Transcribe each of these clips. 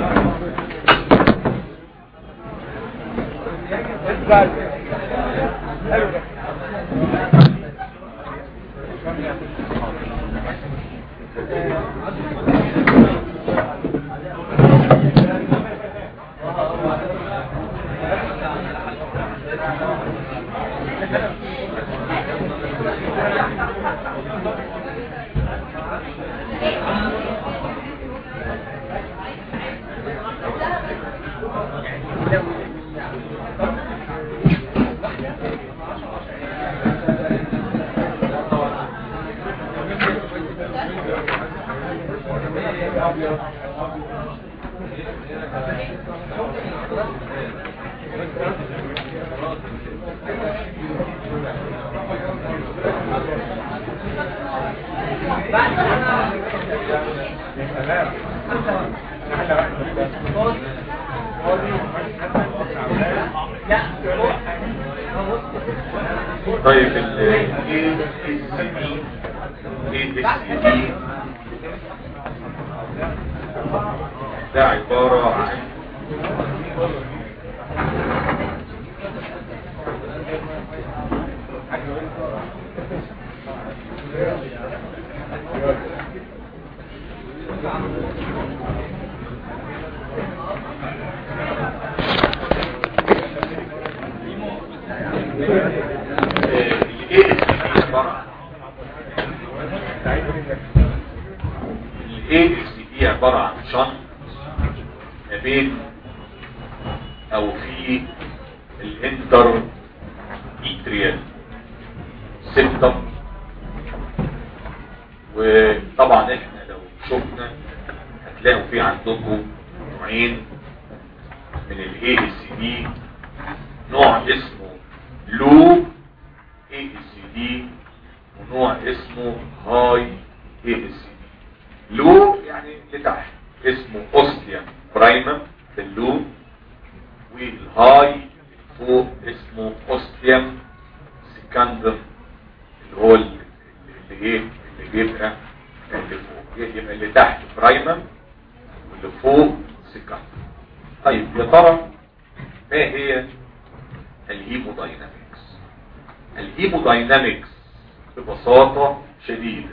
طيب ال ايه ده عبارة عن الايدز دي عبارة عن شنط ما بين او في الانتر ايتريال سيبتم وطبعا احنا لو شفنا هتلاقوا في عندكم نوعين من الاي اس دي نوع اسمه لو اي اس دي ونوع اسمه هاي اي اس دي لو يعني لتحت اسمه اوستيوم برايمم في اللو والهاي فوق اسمه اوستيوم سكندم اللي هو اللي ايه اللي بيبقى اللي فوق يبقى اللي تحت برايمم واللي فوق سكندم طيب يا ترى ما هي الهيموداينامكس الهيموداينامكس ببساطة شديدة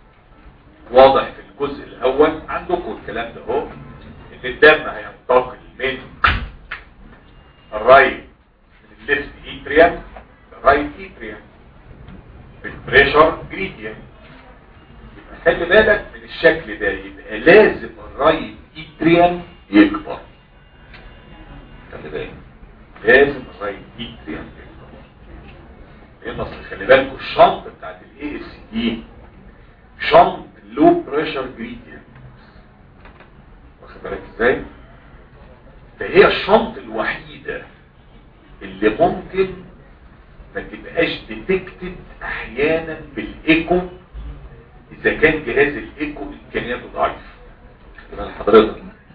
واضح في الجزء الاول عندكم الكلام ده اهو ان الدم هينتقل من الرايت من الليفت ايتريان للرايت ايتريان بالبريشر جريديان يبقى خلي بالك من الشكل ده يبقى لازم الرايت ايتريان يكبر خلي بالك لازم الرايت ايتريان يكبر لان اصل خلي بالكم الشنط بتاعت الاي اس دي شنط لو بريشر جريديان واخد بالك ازاي فهي الشنط الوحيدة اللي ممكن ما تبقاش ديتكتد احيانا بالايكو اذا كان جهاز الايكو امكانياته ضعيف يبقى حضرتك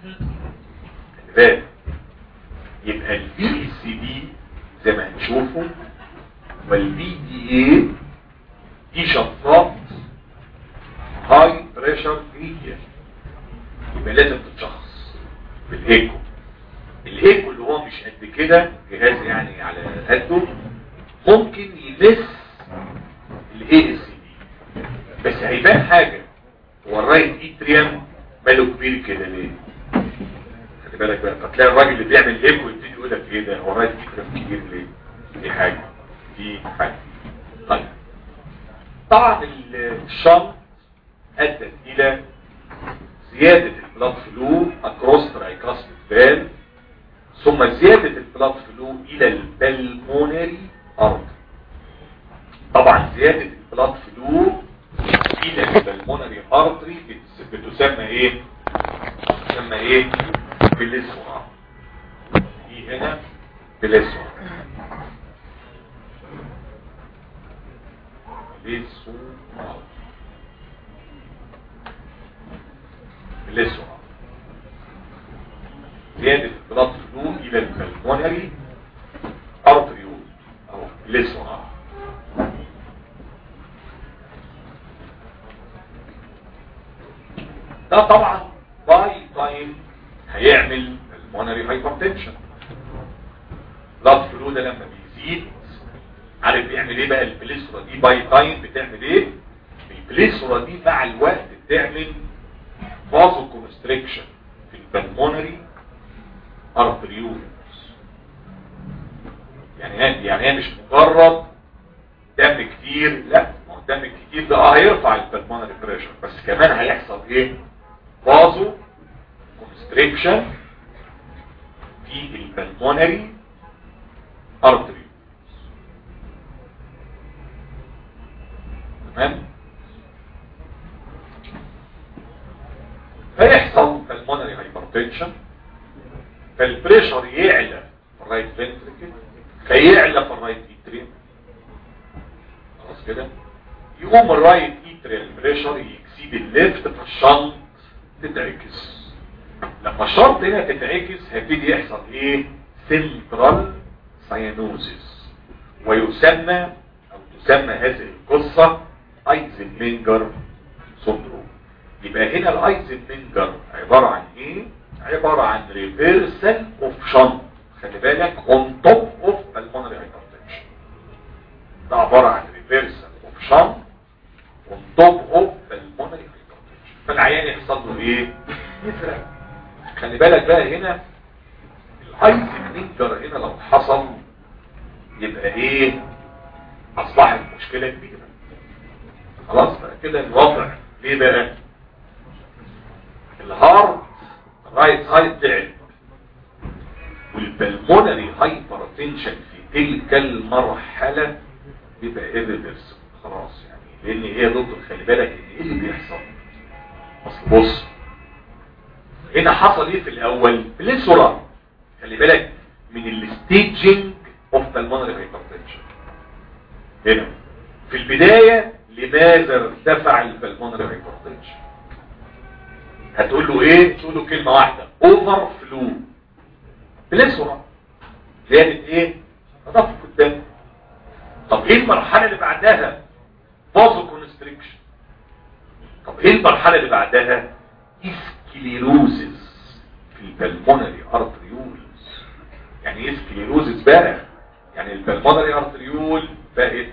خلي بالك يبقى البي سي دي زي ما هنشوفه والبي دي اي دي شنطات هاي بريشر جريديان يبقى لازم تتشخص بالايكو الايكو اللي هو مش قد كده جهاز يعني على قده ممكن يمس الاي اس دي بس هيبان حاجة هو الرايت ايتريم ماله كبير كده ليه خلي بالك بقى فتلاقي الراجل اللي بيعمل ايكو يبتدي يقول لك ايه ده هو الرايت ايتريم كبير ليه دي حاجة دي حاجة طيب طبعا الشنط ادت الى زيادة البلاد فلو اكروس ترايكاسميك فال ثم زيادة البلاد فلو الى البلمونري ارض طبعا زيادة البلاد فلو الى البلمونري ارتري بتسمى ايه بتسمى ايه بلسوع دي هنا بلسوع بلسوع بلسوع زيادة البلاد فلو الى البلمونري ارتريول او بلسوع ده طبعا باي تايم هيعمل المونري هايبرتنشن بلاد فلو ده لما بيزيد عارف بيعمل ايه بقى البليسرا دي باي تايم بتعمل ايه البليسرا دي مع الوقت بتعمل فازو كونستريكشن في البلمونري ارتريولز يعني هي يعني هي مش مجرد دم كتير لا ما هو الدم الكتير ده اه هيرفع البلمونري بريشر بس كمان هيحصل ايه فازو كونستريكشن في البلمونري ارتري تمام فيحصل pulmonary hypertension فالبريشر يعلى في الرايت فنتريكل فيعلى في الرايت اتريم خلاص كده يقوم الرايت اتريال بريشر يكسيد الليفت فالشنط تتعكس لما الشنط هنا تتعكس هيبتدي يحصل ايه سنترال ساينوزيس ويسمى او تسمى هذه القصة ايزنمنجر سندروم يبقى هنا الايزنمنجر عبارة عن ايه عبارة عن ريفيرسال اوف شنط خلي بالك اون توب اوف pulmonary hypertension ده عبارة عن ريفيرسال اوف شنط اون توب اوف pulmonary hypertension فالعيان يحصل له ايه يفرق خلي بالك بقى هنا الايزنمنجر هنا لو حصل يبقى ايه اصبحت مشكلة كبيرة خلاص بقى كده الوضع ليه بقى الهارت رايت سايد تعب والبلمونري هايبرتنشن في تلك المرحلة يبقى ايرفيرس خلاص يعني لان هي دكتور خلي بالك ان ايه اللي بيحصل اصل بص هنا حصل ايه في الاول بليسورا خلي بالك من الستيجنج اوف pulmonary hypertension هنا في البداية لماذا ارتفع البلمونري hypertension هتقول له ايه تقول له كلمة واحدة اوفر فلو بلسرة زيادة ايه تدفق الدم طب ايه المرحلة اللي بعدها فازو كونستريكشن طب ايه المرحلة اللي بعدها اسكليروزس في البلمونري ارتريولز يعني ايه اسكليروزس بقى يعني البلمونري ارتريول بقت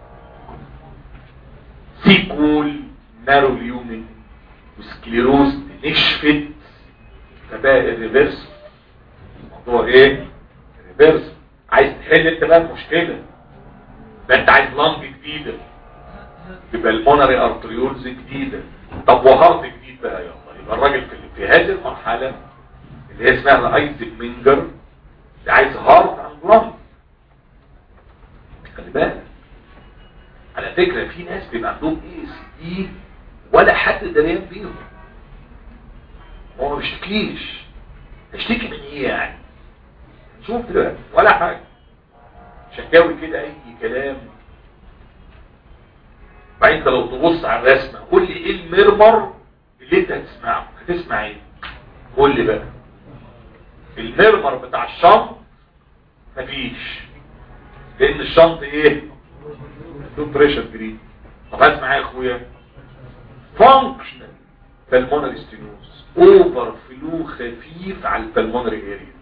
سيكول نارو ليومن وسكليروز نشفت فبقى الريفرس الموضوع ايه الريفرس عايز تحل انت بقى المشكلة ده انت عايز لامب جديدة يبقى المونري ارتريولز جديدة طب وهارت جديد بقى يلا يبقى الراجل في, في هذه المرحلة اللي هي اسمها الايزك مينجر اللي عايز هارت عن لامب خلي بالك على فكرة في ناس بيبقى عندهم اي اس دي ولا حد دريان بيهم هو ما بيشتكيش اشتكي من ايه يعني شوف دلوقتي ولا حاجة شكاوي كده اي كلام بعدين انت لو تبص على الرسمة قول لي ايه المرمر اللي انت هتسمعه هتسمع ايه قول لي بقى المرمر بتاع الشنط مفيش لان الشنط ايه له بريشر جريد طب اسمع يا اخويا فانكشنال بالمونري ستينوز اوفر فلو خفيف على البلمونري اريا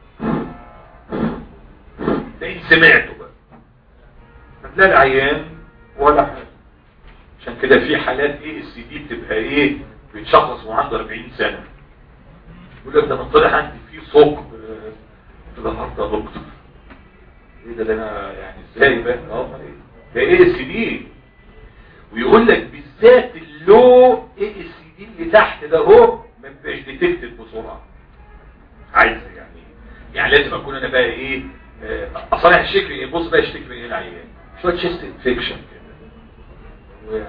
ده ان سمعته بقى هتلاقي العيان ولا حاجه عشان كده في حالات ايه السي دي بتبقى ايه بيتشخص وعنده 40 سنه يقول لك ده من طلع عندي فيه ثقب في الهارت يا دكتور ايه ده ده انا يعني ازاي بقى اه ايه ده ايه السي دي ويقول لك بالذات اللو ايه السي دي اللي تحت ده اهو ما بيبقاش ديتكتد بسرعه عايز يعني يعني لازم اكون انا بقى ايه اصالح الشكل بص بقى اشتكي من ايه العيان شويه تشيست انفكشن كده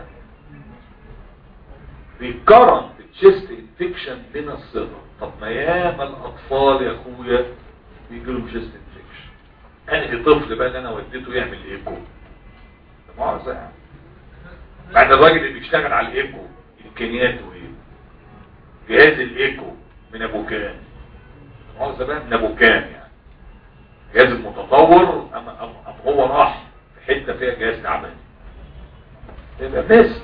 ريكارنت تشيست انفكشن من الصغر طب ما ياما الاطفال يا اخويا بيجي لهم تشيست انفكشن انهي طفل بقى اللي انا وديته يعمل ايكو مؤاخذة يعني بعد الراجل اللي بيشتغل على الايكو امكانياته ايه جهاز الايكو من ابو كان مؤاخذة بقى من ابو كان يعني جهاز المتطور اما, أما هو راح في حتة فيها جهاز عملي يبقى بس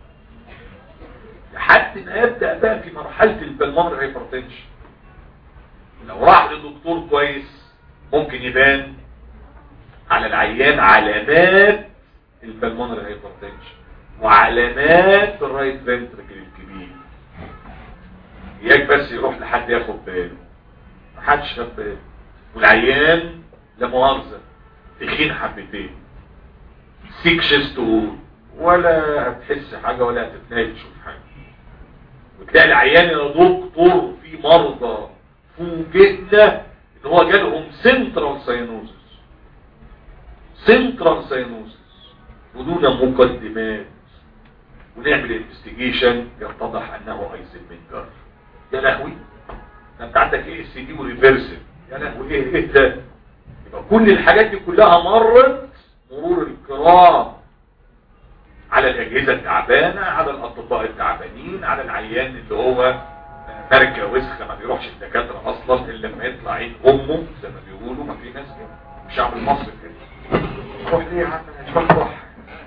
لحد ما يبدأ بقى في مرحلة البلمونر هايبرتنشن لو راح لدكتور كويس ممكن يبان على العيان علامات البلمونري هايبرتنشن وعلامات الرايت فنتركل الكبير اياك بس يروح لحد ياخد باله محدش خد باله والعيان لا مؤاخذه تخين حبتين سيك شيست ولا هتحس حاجه ولا هتتناقش تشوف حاجه وتلاقي العيان يا دكتور في مرضى فوجئنا ان هو جالهم سنترال ساينوزس سنترال ساينوزس بدون مقدمات ونعمل انفستيجيشن يتضح انه ايزنمنجر يا لهوي ده انت عندك ايه السي دي وريفرسل يا لهوي ايه ايه ده يبقى كل الحاجات دي كلها مرت مرور الكرام على الاجهزه التعبانه على الاطباء التعبانين على العيان اللي هو مركه وسخه ما بيروحش الدكاتره اصلا الا لما يطلع عين امه زي ما بيقولوا ما في ناس كده الشعب المصري كده روح ليه يا عم انا مش بروح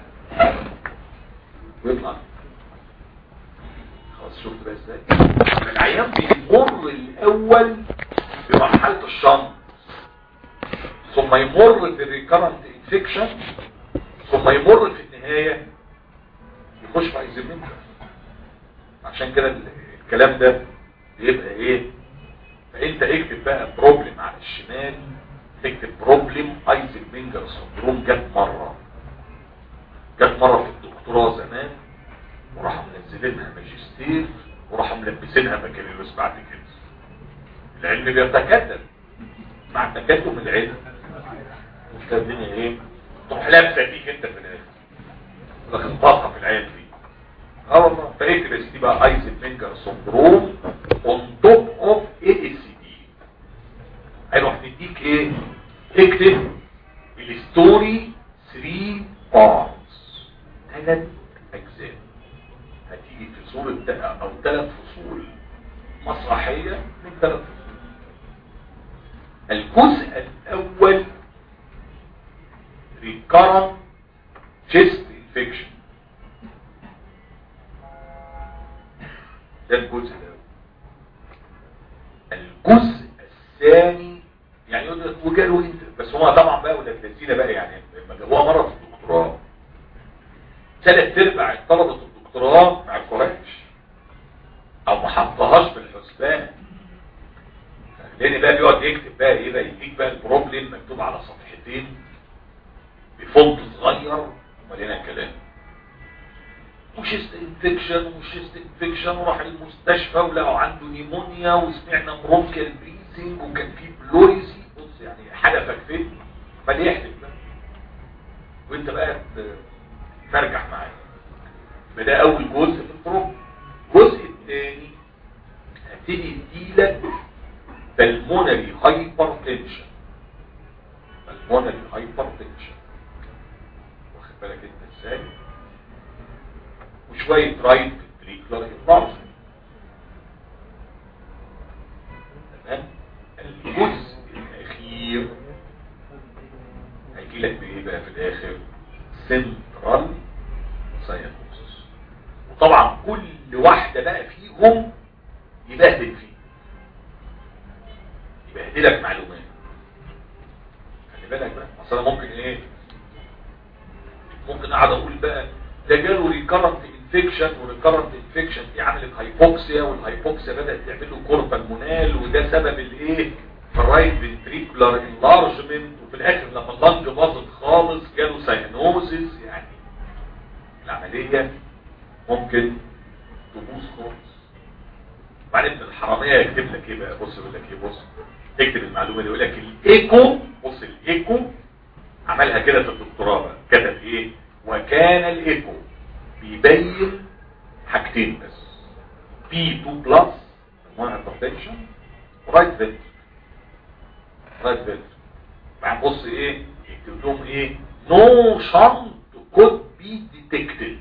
ويطلع خلاص شفت بقى ازاي العيان بيمر الاول بمرحله الشنط ثم يمر بالريكرنت انفكشن ثم يمر في النهايه يخش في ايزومنتر عشان كده الكلام ده بيبقى ايه فانت اكتب بقى بروبلم على الشمال تكتب بروبلم ايزنبنجر سندروم جت مره جت مره في الدكتوراه زمان وراحوا منزلينها ماجستير وراحوا ملبسينها بكالوريوس بعد كده العلم بيتكتل مع تكتم العلم الدنيا ايه تروح لابسه فيك انت في الاخر لكن طاقه في العين دي اه والله فاكتب يا سيدي بقى ايزنبنجر سندروم اون توب اوف اي اس دي هيروح نديك ايه اكتب الستوري 3 بارتس ثلاث اجزاء هتيجي في صورة او ثلاث فصول مسرحية من ثلاث فصول الجزء الاول recurrent chest infection ده الجزء الاول الجزء الثاني يعني يقول لك وجاله انت بس هو طبعا بقى ولا الذين بقى يعني لما جابوها مره في الدكتوراه ثلاث ارباع طلبه الدكتوراه ما عرفوهاش او ما حطهاش في الحسبان لان بقى بيقعد يكتب بقى ايه بقى يديك بقى البروبلم مكتوب على صفحتين بفونت صغير ومليانه كلام وشيست انفكشن وشيست انفكشن وراح المستشفى ولقوا عنده نيمونيا وسمعنا برونكيال بريزنج وكان في بلوريزي بص يعني حدفك فين فليه يحدف بقى وانت بقى ترجع معايا يبقى ده اول جزء في البروب الجزء الثاني هبتدي اديلك بالمونري هايبر تنشن بالمونري هايبر تنشن واخد بالك انت ازاي وشوية رايت فنتريكولار انلارجمنت تمام الجزء الاخير هيجي لك بايه بقى في الاخر سنترال ساينوسس وطبعا كل واحدة بقى فيهم يبهدل فيه يبهدلك معلومات خلي بالك بقى اصلا ممكن ايه ممكن اقعد اقول بقى ده جاله ريكرنت انفكشن وريكرنت انفكشن دي عملت هايبوكسيا والهايبوكسيا بدات تعمل له كوربالمونال وده سبب الايه الرايت فنتريكولار انلارجمنت وفي الاخر لما اللنج باظت خالص جاله ساينوزز يعني العمليه ممكن تبوظ خالص بعدين ابن الحراميه يكتب لك ايه بقى بص يقول لك ايه بص اكتب المعلومه دي يقول لك الايكو بص الايكو عملها كده في الدكتوراه بقى كتب ايه وكان الايكو بيبين حاجتين بس بي 2 بلس مونر بروتكشن رايت فيلتر رايت فيلتر بعدين بص ايه يكتب لهم ايه نو شنت كود بي ديتكتد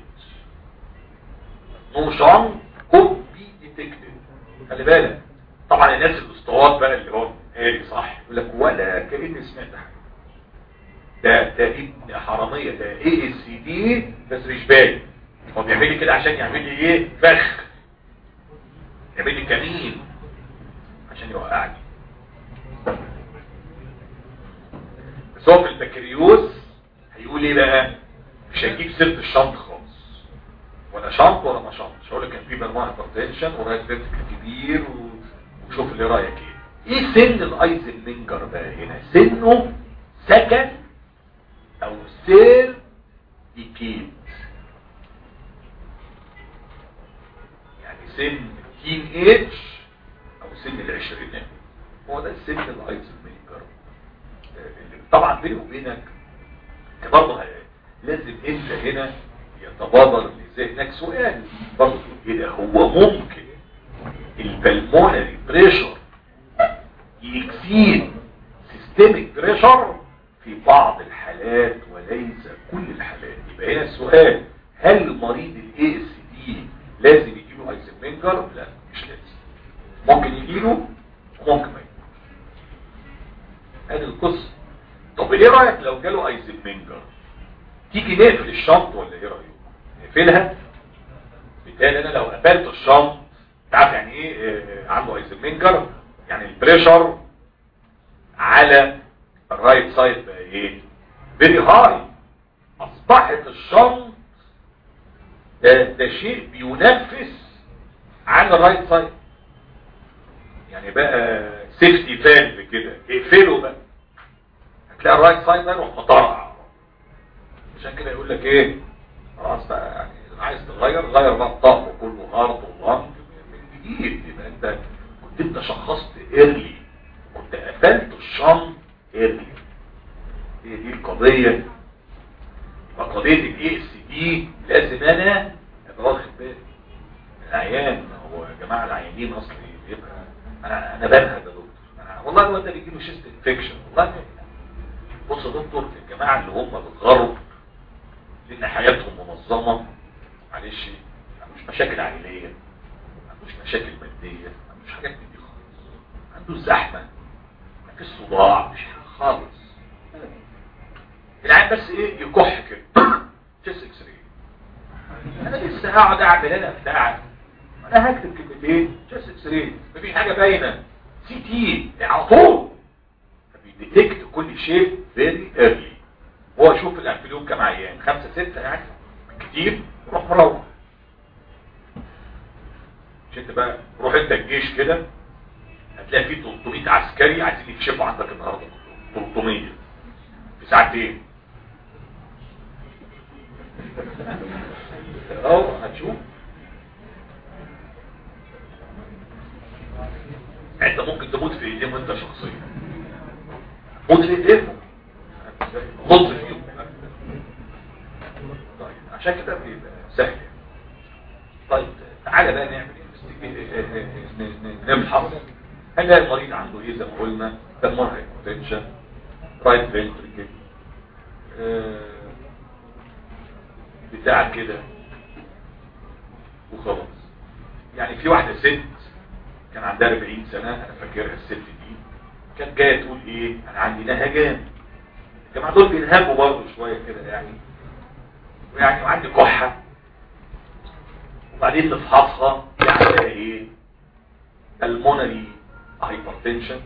نو شنت كود بي ديتكتد خلي بالك طبعا الناس الاسطوات بقى اللي هو هادي صح يقول لك ولا كاني سمعت حاجه ده ده ابن حراميه ده ايه السي دي بس مش باين هو بيعمل لي كده عشان يعمل لي ايه فخ يعمل لي كمين عشان يوقعني بس هو في البكالوريوس هيقول ايه بقى مش هيجيب سيره الشنط خالص ولا شنط ولا ما شنط مش هقول لك كان في برمانه هايبرتنشن ورايت فيرتيكال كبير و... وشوف اللي رايك ايه ايه سن الايزنمنجر بقى هنا سنه سكن او سير ديكيد يعني سن تين ايج او سن العشرينات هو ده السن الايزنمنجر اللي طبعا بيني وبينك انت برضه ه- لازم انت هنا يتبادر لذهنك سؤال برضه ايه ده هو ممكن البلمونري بريشر يكسيد سيستميك بريشر في بعض الحالات وليس كل الحالات يبقى هنا السؤال هل مريض الاي اس دي لازم يجيله ايزنمنجر لا مش لازم ممكن يجيله وممكن ما يجيله هذه القصه طب ايه رايك لو جاله ايزنمنجر تيجي نقفل الشنط ولا ايه رايك نقفلها بالتالي انا لو قفلت الشنط تعرف يعني ايه آه، عنده ايزنمنجر يعني البريشر على الرايت سايد بقى ايه فيري هاي اصبحت الشنط ده, ده شيء بينفس عن الرايت سايد يعني بقى سيفتي فالف كده اقفله بقى هتلاقي الرايت سايد ده يروح مطرقع عشان كده يقول لك ايه خلاص بقى يعني عايز تغير غير بقى الطقم كله هارد ولانج من جديد يبقى انت كنت انت شخصت ايرلي كنت قفلت الشنط ايرلي هي دي القضيه يبقى قضيه الاي اس دي لازم انا ابقى واخد بالي العيان هو يا جماعه العيانين اصلي بيبقى انا انا بنهى يا دكتور انا والله الواد ده بيجي له شيست انفكشن والله بص يا دكتور الجماعه اللي هم بالغرب لان حياتهم منظمه معلش ما عندوش مشاكل عائليه ما عندوش مشاكل ماديه ما عندوش حاجات من دي خالص ما عندوش زحمه ما فيش صداع مفيش حاجه خالص العين بس ايه يكح كده تشيست اكس راي انا لسه هقعد اعمل انا بتاع انا هكتب كلمتين تشيست اكس راي مفيش حاجه باينه سي تي على طول بيديتكت كل شيء فيري ايرلي هو يشوف الانفلون كم عيان خمسة ستة يعني كتير روح مروح مش انت بقى روح انت الجيش كده هتلاقي فيه 300 عسكري عايزين يكشفوا عندك النهارده 300 في ساعتين اه هتشوف انت ممكن تموت في ايديهم انت شخصيا موت في ايديهم خط فيهم طيب عشان كده بيبقى سهل طيب تعالى بقى نعمل نبحث هنلاقي المريض عنده ايه زي ما قلنا تمر هايبوتنشن رايت فنتريكل بتاع كده وخلاص يعني في واحدة ست كان عندها 40 سنة انا فاكرها الست دي كانت جاية تقول ايه انا عندي نهجان الجماعة دول بينهجوا برضه شوية كده يعني ويعني وعندي كحة وبعدين نفحصها يعني ايه المونري هايبرتنشن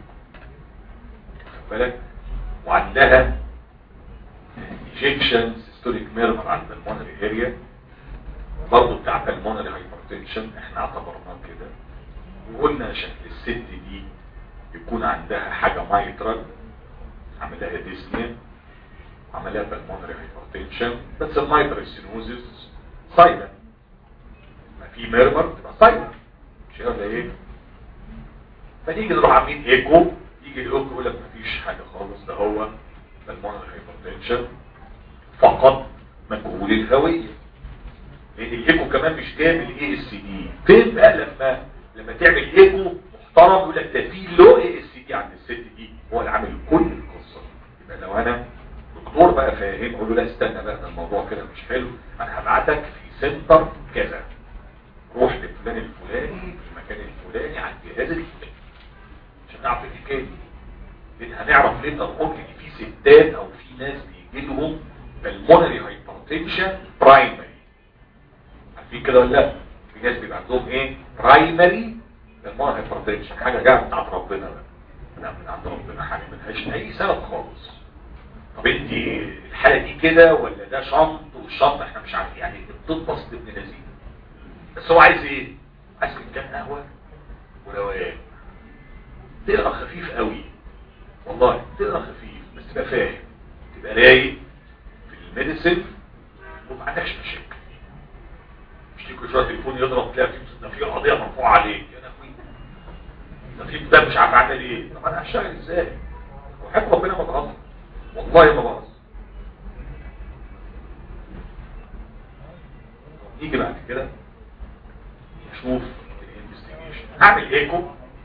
بالك وعندها ايجيكشن سيستوليك ميرمر عند المونري اريا برضه بتاع المونري هايبرتنشن احنا اعتبرناه كده وقلنا شكل الست دي يكون عندها حاجة مايترال عملها ديسنيا عملها بالمونري هايبرتنشن بس المايترال سينوزيس سايلنت ما في ميرمر تبقى سايلنت مش كده ايه فنيجي نروح عاملين ايكو يجي الايكو يقول لك مفيش حاجه خالص ده هو بالمونري هايبرتنشن فقط مجهول الهويه لان الايكو كمان مش تعمل اي اس دي فين بقى لما لما تعمل ايكو محترم يقول لك ده في لو اي اس دي عند الست دي هو اللي عامل كل القصه يبقى لو انا دكتور بقى فاهم اقول له لا استنى بقى ده الموضوع كده مش حلو انا هبعتك في سنتر كذا روح لفلان الفلاني في المكان الفلاني على الجهاز الفلاني عشان نعرف الحكايه دي لان هنعرف ليه تقول ان في ستات او في ناس بيجي لهم بالمونري هايبرتنشن برايمري عارفين كده ولا لا في ناس بيبقى عندهم ايه برايمري بالمونري هايبرتنشن حاجه جايه بتاعت ربنا بقى لا من عند ربنا حاجه ملهاش اي سبب خالص طب انت الحاله دي كده ولا ده شنط والشنط احنا مش عارفين يعني الطب بسط ابن لذيذ بس هو عايز ايه عايز فنجان قهوه وروقان تقرا خفيف قوي والله تقرا خفيف بس تبقى فاهم تبقى رايق في الميديسن وما عندكش مشاكل مش تيجي شويه تليفون يضرب تلاقي في في قضيه مرفوعه عليك يا لهوي ده في ده مش عارف اعمل ايه طب انا هشتغل ازاي وحب ربنا ما بهزر والله ما بهزر نيجي بعد كده نشوف الانفستيجيشن هعمل ايكو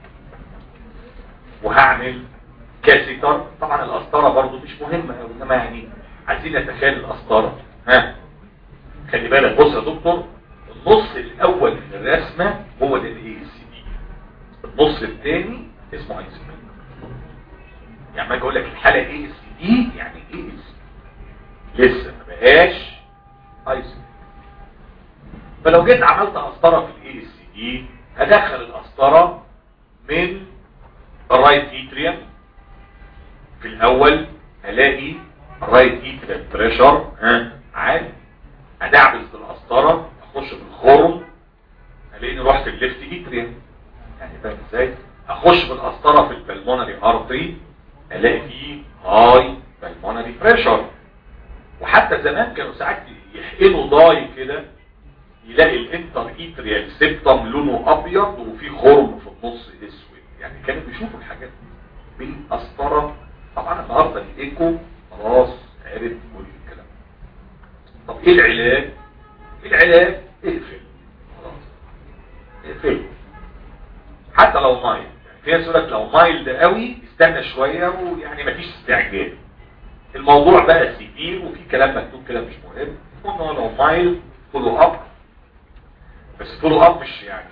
وهعمل كاسيتر طبعا القسطره برضو مش مهمه قوي انما يعني عايزين نتخيل القسطره ها خلي بالك بص يا دكتور النص الاول من الرسمه هو ده الاي اس دي النص الثاني اسمه ايزنبرج يعني ما اقول لك الحاله اي اس دي يعني اي اس لسه ما بقاش ايزنبرج فلو جيت عملت قسطره في الاي اس دي هدخل القسطره من الرايت ايتريم في الاول هلاقي الرايت ايتريم بريشر ها عالي ادعبس بالقسطره اخش بالخرم الاقيني رحت الليفت ايتريم يعني فاهم ازاي اخش بالقسطره في البلمونري ارتري الاقي فيه هاي بالمونري بريشر وحتى زمان كانوا ساعات يحقنوا ضاي كده يلاقي الانتر ايتريال سيبتم لونه ابيض وفيه خرم في النص اسود يعني كانوا بيشوفوا الحاجات دي بالقسطره طبعا النهارده الايكو خلاص عرف كل الكلام طب ايه العلاج العلاج اقفل خلاص اقفل حتى لو مايل يعني في ناس يقول لك لو مايل ده قوي استنى شويه ويعني مفيش استعجال الموضوع بقى سيفير وفي كلام مكتوب كده مش مهم قلنا لو مايل فولو اب بس فولو اب مش يعني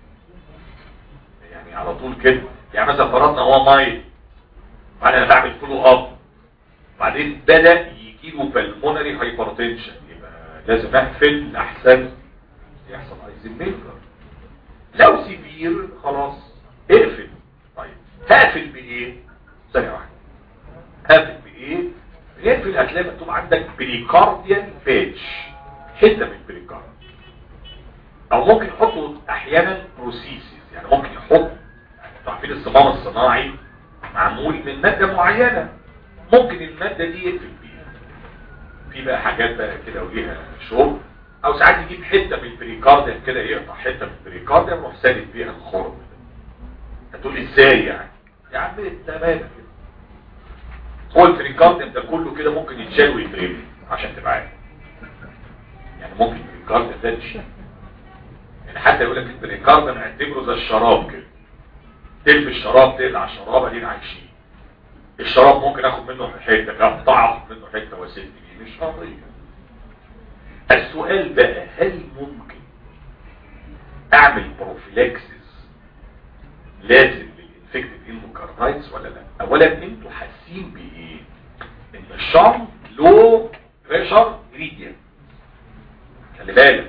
يعني على طول كده يعني مثلا فرضنا هو مايل بعدين انا بعمل فولو اب بعدين بدا يجي له بالمونري هايبرتنشن يبقى لازم اقفل احسن يحصل ايزنبرجر لو سيفير خلاص اقفل طيب هقفل بايه ثانيه واحده هقفل بايه يقفل هتلاقي مكتوب عندك بريكارديان بيتش حته من البريكارد او ممكن يحطوا احيانا بروسيسز يعني ممكن يحط تعرفين الصمام الصناعي معمول من مادة معينة ممكن المادة دي يقفل بيها في بقى حاجات بقى كده وليها شغل او ساعات يجيب حتة من البريكارديان كده يقطع حتة من البريكارديان ويروح سالب بيها الخرم هتقول ازاي يعني يا عم تمام كده هو البريكارديان ده كله كده ممكن يتشال ويترمي عشان تبقى عارف يعني ممكن البريكارديان ده يتشال يعني حتى يقول لك البريكارديان اعتبره زي الشراب كده تلف الشراب تقلع شراب ادينا عايشين الشراب ممكن اخد منه حته اقطع اخد منه حته واسد بيه مش قضيه السؤال بقى هل ممكن اعمل بروفيلاكسس لازم للانفكتد اندوكاردايتس ولا لا اولا انتوا حاسين بايه ان الشنط لو بريشر جريدينت خلي بالك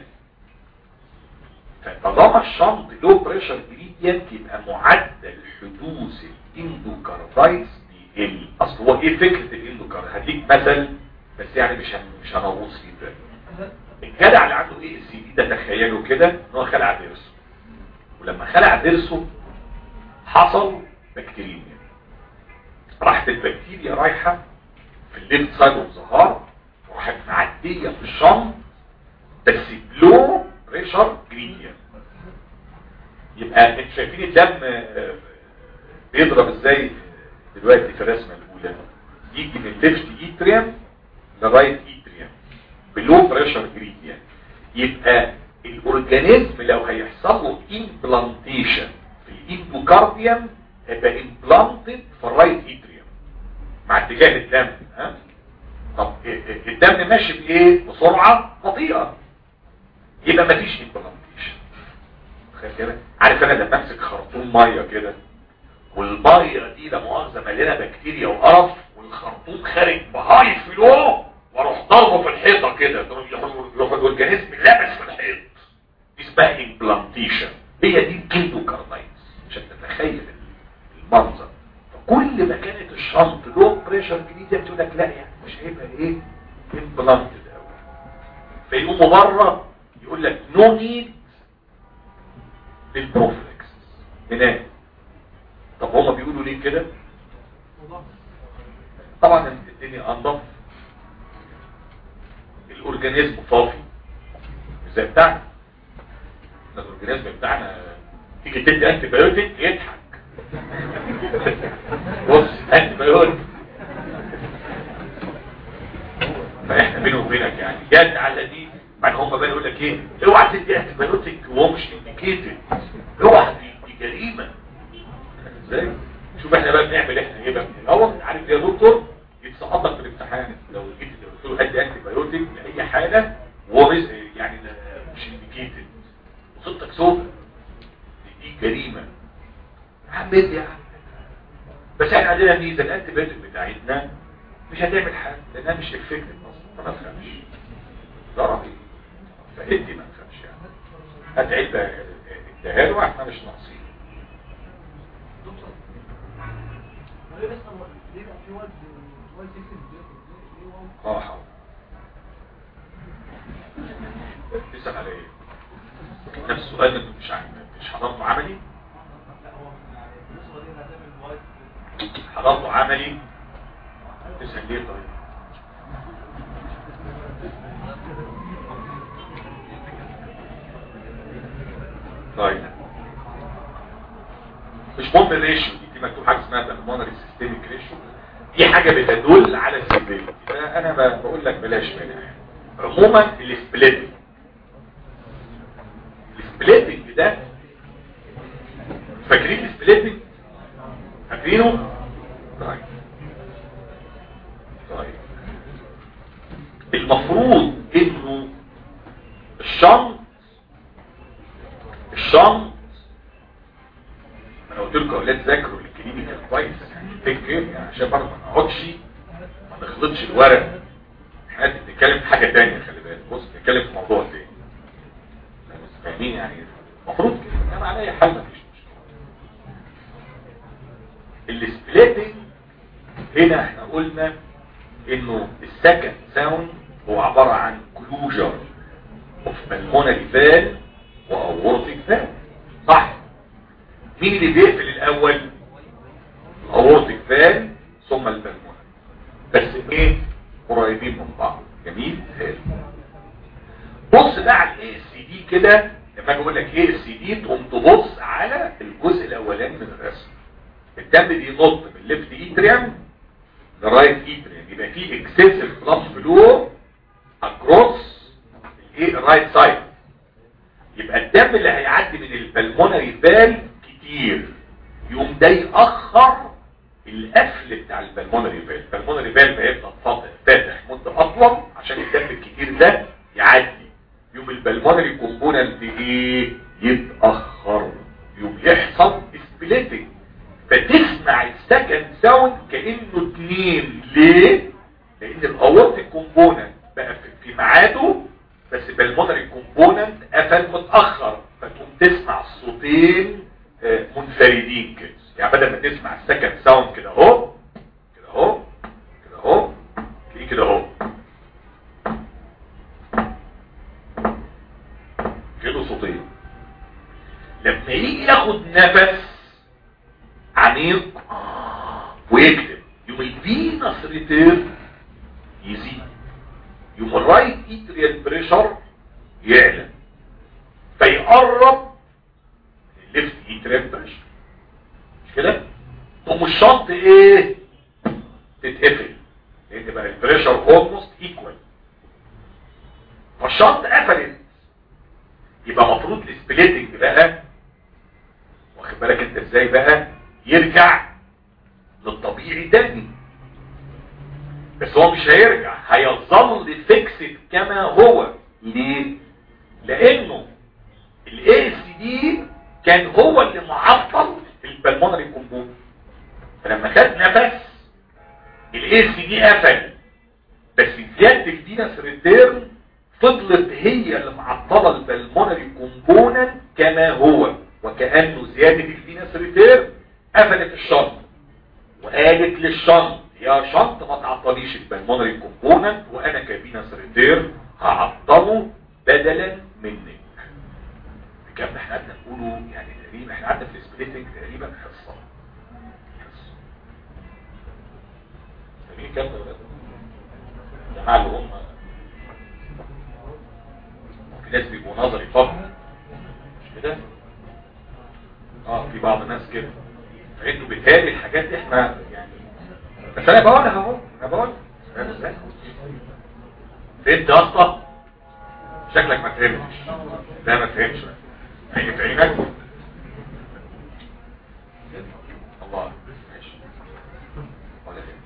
فطالما الشنط لو بريشر جريدينت يبقى معدل حدوث الاندوكاردايتس بيقل اصل هو ايه فكره الاندوكارد هديك مثل بس يعني مش هن... مش هنغوص فيه ده الجدع اللي عنده ايه السي دي ده تخيلوا كده ان هو خلع ضرسه ولما خلع ضرسه حصل بكتيريا راحت البكتيريا رايحه في الليفت سايد اوف ذا هارت وراحت معديه في الشنط بس بلو بريشر جريدينت يبقى انتوا شايفين الدم بيضرب ازاي دلوقتي في الرسمه الاولى يجي من الليفت ايتريم لرايت ايتريم بلو بريشر جريدينت يبقى الاورجانيزم لو هيحصل له امبلانتيشن في الاندوكارديوم هيبقى امبلانتد في الرايت ايتريم مع اتجاه الدم ها طب الدم ماشي بايه بسرعه بطيئه يبقى مفيش امبلانتيشن كده عارف انا لما امسك خرطوم ميه كده والميه دي لا مؤاخذه مليانه بكتيريا وقرف والخرطوم خارج بهاي فلو واروح ضربه في الحيطه كده يروح الاورجانيزم لابس في الحيط دي اسمها امبلانتيشن هي دي الكيندوكاردايتس عشان تتخيل المنظر فكل ما كانت الشنط لو بريشر جديده بتقول لك لا يعني مش هيبقى ايه امبلانتد قوي فيقوموا بره يقول لك نو نيد للبروفلكس هناك طب هما بيقولوا ليه كده طبعا الدنيا انضف الاورجانيزم صافي زي بتاعنا الاورجانيزم بتاعنا تيجي تدي انتي بايوتيك يضحك بص انتي بايوتيك فاحنا بينه وبينك يعني جد على دي بعد هم بقى يقول لك ايه اوعى تدي انتي بايوتيك وهو مش انديكيتد اوعى دي جريمه ازاي شوف احنا بقى بنعمل احنا ايه بقى الاول عارف يا دكتور يتسقطك في الامتحان لو جيت قلت له ادي انتي بايوتيك لاي حاجه وهو يعني مش انديكيتد وصلتك سودا دي جريمه عم ادي يا عم بس احنا عندنا ميزه الانتي بايوتيك بتاعتنا مش هتعمل حاجه لانها مش افكتيف اصلا فما تخافش ضربي فادي ما تخافش يعني هات علبه اديها له احنا مش ناقصين اه حاضر تسأل على ايه نفس السؤال انت مش عارف مش حضرته عملي حضرته عملي تسأل ليه طيب طيب مش مهم الريشيو دي في مكتوب حاجه اسمها بالمونري سيستميك ريشيو دي حاجه بتدل على السيفيريتي انا بقول لك بلاش منها يعني. عموما السبليتنج السبليتنج ده فاكرين السبليتنج فاكرينه طيب طيب المفروض انه الشنط الشنط انا قلت لكم اولاد ذاكروا الكلينيكال كويس تيك كير يعني عشان برضه ما نقعدش ما نخلطش الورق احنا بنتكلم في حاجه ثانيه خلي بالك بص بنتكلم في موضوع تاني بس فاهمين يعني المفروض كده كان عليا حل مفيش مشكله السبليتنج هنا احنا قلنا انه السكند ساوند هو عباره عن كلوجر اوف بالمونري فال واورتيك فال صح مين اللي بيقفل الاول الاورتيك فال ثم البلمونري بس ايه قريبين من بعض جميل حلو بص بقى على الاي سي دي كده لما اجي اقول لك ايه سي دي تقوم تبص على الجزء الاولاني من الرسم الدم بينط من الليفت ايتريم لرايت ايتريم يبقى في اكسسيف بلاد فلو اكروس الايه الرايت سايد يبقى الدم اللي هيعدي من البلمونري فال كتير يقوم ده يأخر القفل بتاع البلمونري فال البلمونري فال هيبقى فاتح مدة اطول عشان الدم الكتير ده يعدي يوم البلمونري كومبوننت ايه يتأخر يوم يحصل سبليتنج فتسمع السكند ساوند كأنه اتنين ليه لان الاورتيك كومبوننت بقى في ميعاده بس بالمونري كومبوننت قفل متأخر فتقوم تسمع الصوتين منفردين كده يعني بدل ما تسمع السكند ساوند كده اهو كده اهو كده اهو تلاقيه كده اهو كده صوتين لما يجي ياخد نفس عميق ويكتب يوم الفينس ريتير يزيد يوم الرايت ايتريال بريشر يعلى فيقرب الليفت ايتريال بريشر مش كده تقوم الشنط ايه تتقفل لان بقى البريشر اولموست ايكوال فالشنط قفلت يبقى مفروض السبليتنج بقى واخد بالك انت ازاي بقى يرجع للطبيعي تاني بس هو مش هيرجع هيظل فيكسد كما هو ليه لانه الاي سي دي كان هو اللي معطل البلمونري كومبون فلما خد نفس الاي سي دي قفل بس زياده الفينس ريتيرن فضلت هي اللي معطله البلمونري كومبوننت كما هو وكانه زياده الفينس ريتيرن قفلت الشنط وقالت للشنط يا شنط ما تعطليش البلمونري كومبوننت وانا كابينة سريتير هعطله بدلا منك الكلام ده احنا قعدنا نقوله يعني تقريبا احنا قعدنا في السبليتنج تقريبا حصه حصه فاهمين الكلام ده ولا لا؟ الجماعه اللي هم في ناس بيبقوا نظري فقط مش كده اه في بعض الناس كده فانتوا بتهالي الحاجات دي احنا يعني بس انا بقولها اهو انا بقول فاهم ازاي فهمت يا اسطى شكلك ما فهمتش لا ما فهمتش عيني في عينك الله ماشي ولا فهمت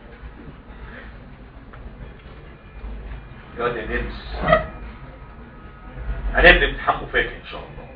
يا دي نمس هنبدأ امتحان مفاجئ ان شاء الله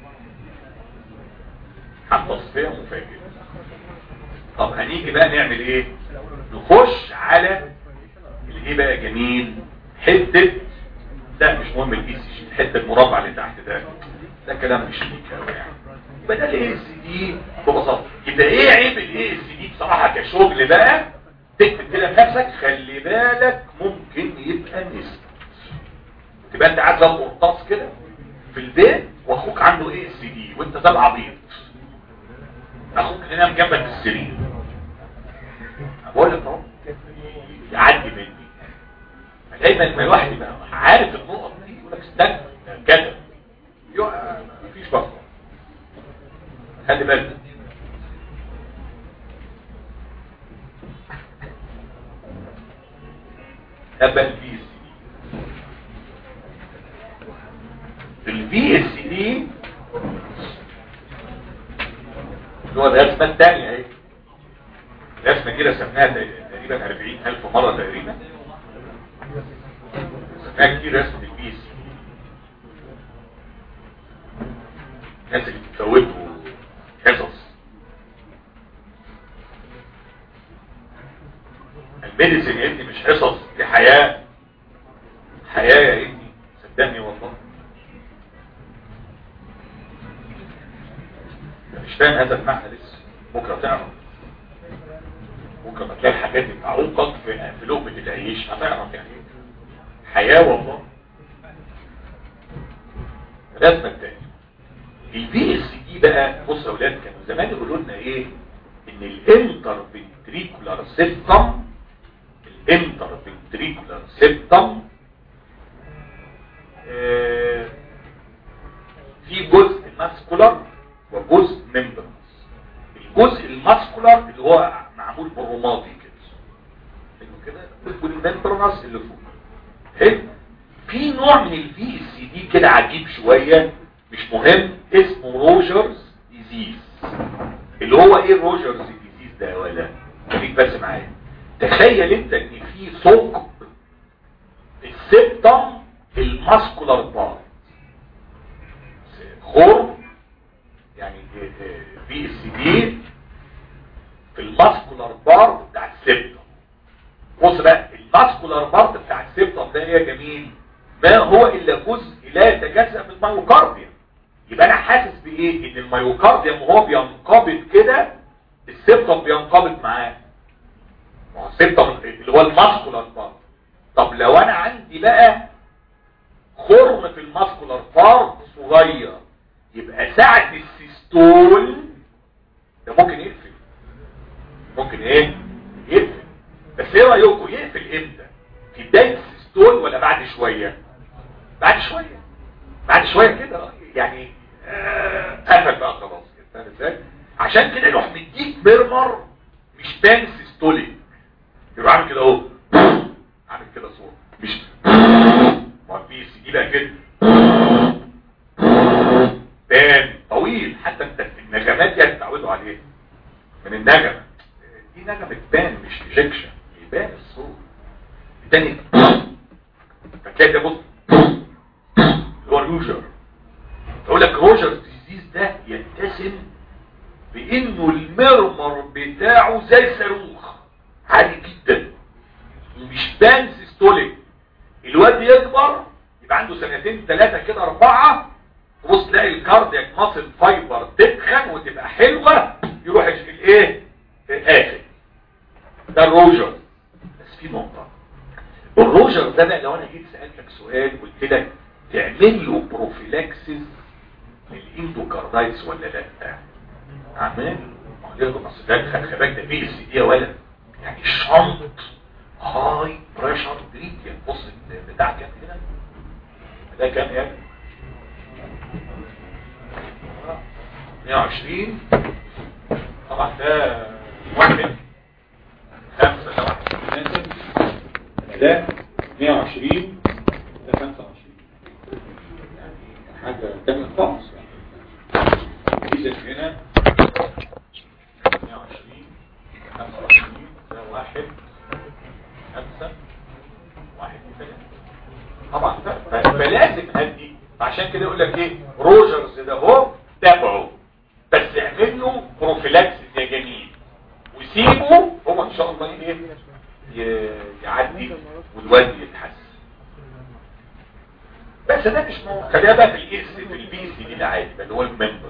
امتحان تصفية مفاجئ طب هنيجي بقى نعمل ايه نخش على الايه بقى جميل حتة ده مش مهم الاي سي جي الحتة المربع اللي تحت ده ده كلام مش ليك قوي يعني يبقى ده الاي سي دي ببساطة يبقى ايه عيب الاي سي دي بصراحة كشغل بقى تكتب كده بنفسك خلي بالك ممكن يبقى نسبة تبقى انت قاعد زي القرطاس كده في البيت واخوك عنده ايه سي دي وانت زي العبيط اخوك ينام جنبك في السرير بقول لك اهو يعدي مني دايما لما الواحد يبقى عارف النقط دي يقول لك استنى كده مفيش بقى خلي بالك ابا الفي اس دي الفي اس دي هو الرسمه الثانيه اهي رسمه كده سمناها تقريبا 40000 مره تقريبا سمناها كتير رسمه البي اس الناس اللي بتفوتوا حصص الميديسين يا ابني مش حصص دي حياه حياه يا ابني صدقني والله مش فاهم هذا المعنى لسه بكره تعرف ممكن تلاقي الحاجات دي تعوقك في في لقمه العيش هتعرف يعني ايه حياه والله الرسمه الثانيه البي اس دي بقى بصوا يا اولاد كانوا زمان يقولوا لنا ايه ان الانتر فنتريكولار سيستم الانتر فنتريكولار سيستم آه في جزء ماسكولار وجزء ممبرنس الجزء الماسكولار اللي هو معمول بالرمادي كده انه كده والممبرنس اللي فوق حلو في نوع من الفي اس دي كده عجيب شويه مش مهم اسمه روجرز ديزيز اللي هو ايه روجرز ديزيز ده ولا خليك بس معايا تخيل انت ان في ثقب السبتم الماسكولار بارت خرم يعني في اس دي في الماسكولار بارت بتاع السبتم بص بقى الماسكولار بارت بتاع السبتم ده يا جميل ما هو الا جزء لا يتجزأ من الميوكارديوم يبقى انا حاسس بايه ان الميوكارديوم وهو بينقبض كده السبتم بينقبض معاه ما هو السبتم اللي هو الماسكولار بارت طب لو انا عندي بقى خرم في الماسكولار بارت صغير يبقى ساعة السيستول ده ممكن يقفل ممكن ايه يقفل بس ايه رايكم يقفل امتى في بداية السيستول ولا بعد شوية بعد شوية بعد شوية كده يعني آه قفل بقى خلاص فاهم ازاي عشان كده يروح مديك ميرمر مش بان سيستوليك يروح عامل كده اهو عامل كده صوت مش ما في سي دي بقى كده بان طويل حتى انت النغمات دي هتتعودوا عليها من النغمه دي نغمه بان مش ريجكشن يبان الصوت التاني فتلاقي ده بص هو روجر اقول لك روجر ديزيز ده يتسم بانه المرمر بتاعه زي صاروخ عالي جدا ومش بان سيستوليك الواد يكبر يبقى عنده سنتين ثلاثة كده اربعة تبص تلاقي الكاردياك ماسل فايبر تتخن وتبقى حلوة يروح الايه الاخر ده الروجر في نقطة الروجر ده بقى لو انا جيت سألتك سؤال قلت لك تعمل له بروفيلاكسيس للاندوكاردايتس ولا لا اعمل له اصل ده خلي بالك ده بي اس دي يا ولد يعني شنط هاي بريشر بريد يعني بص بتاع كام هنا ده كام يعني 120 طبعا ده واحد خمسة ده واحد ده 120 ده 25 يعني حاجة تانية خالص يعني إذا هنا 120 25 ده واحد خمسة واحد ثلاثة طبعا فلازم هدي عشان كده يقول لك ايه روجرز ده هو تابعه بس اعمل له بروفيلاكسيس يا جميل وسيبه هو ان شاء الله ايه يعدي والوزن يتحسن بس ده مش مو خليها بقى في الاس في البي سي دي العادي اللي هو الممبر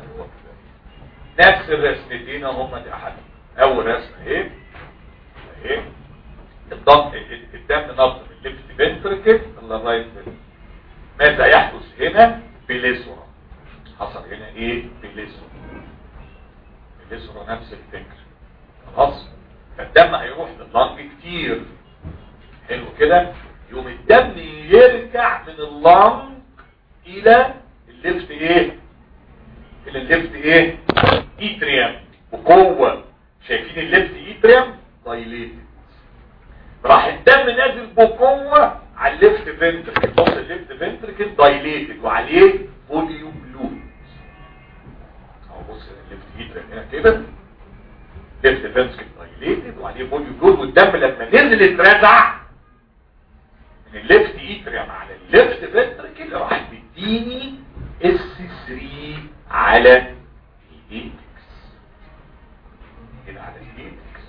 نفس الرسمتين هم دي احد اول رسمه ايه ايه الضغط الدم نبض من الليفت فنتركل للرايت فنتركل ماذا يحدث هنا بليسورا حصل هنا ايه بليسورا بليسورا نفس الفكر خلاص فالدم هيروح لللنج كتير حلو كده يوم الدم يرجع من اللنج الى الليفت ايه الى الليفت ايه ايتريم بقوه شايفين الليفت ايتريم دايليتد راح الدم نازل بقوه على الليفت فنتركل بص الليفت فنتركل دايليتد وعليه فوليوم لود اهو بص الليفت ايتريم هنا كده ليفت فنتركل دايليتد وعليه فوليوم لود والدم لما نزل اترزع من الليفت ايتريم على الليفت فنتركل راح بيديني اس 3 على الايتكس هنا على الايتكس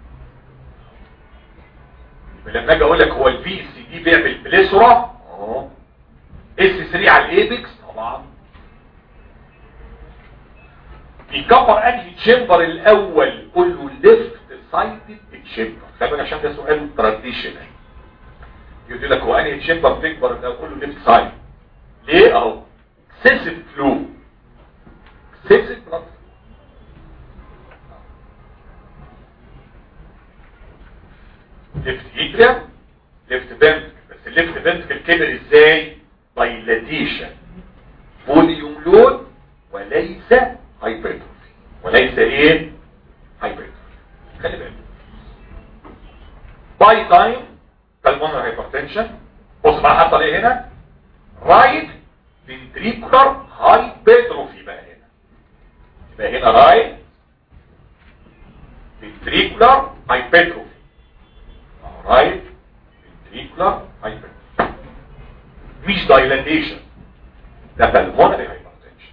لما اجي اقول لك هو الفي اس دي بيعمل بليسورا اه اس 3 على الايبكس طبعا بيكبر انهي تشامبر الاول كله ليفت سايدد تشامبر خلي بالك عشان ده سؤال تراديشنال يقول لك هو انهي تشامبر بيكبر الاول كله ليفت سايد ليه اهو اكسسيف فلو اكسسيف بلاد ليفت ايتريم ليفت فنتركل بس الليفت فنتركل كبر ازاي دايلاتيشن فوليوم لود وليس هايبرتروفي وليس ايه هايبرتروفي خلي بالك باي تايم بالمونر هايبرتنشن بص بقى حاطه ليه هنا رايت فنتريكولار هايبرتروفي بقى هنا يبقى هنا رايت فنتريكولار هايبرتروفي رايت فنتريكولار هايبرتروفي مش دايلاتيشن ده بالمونري هايبرتنشن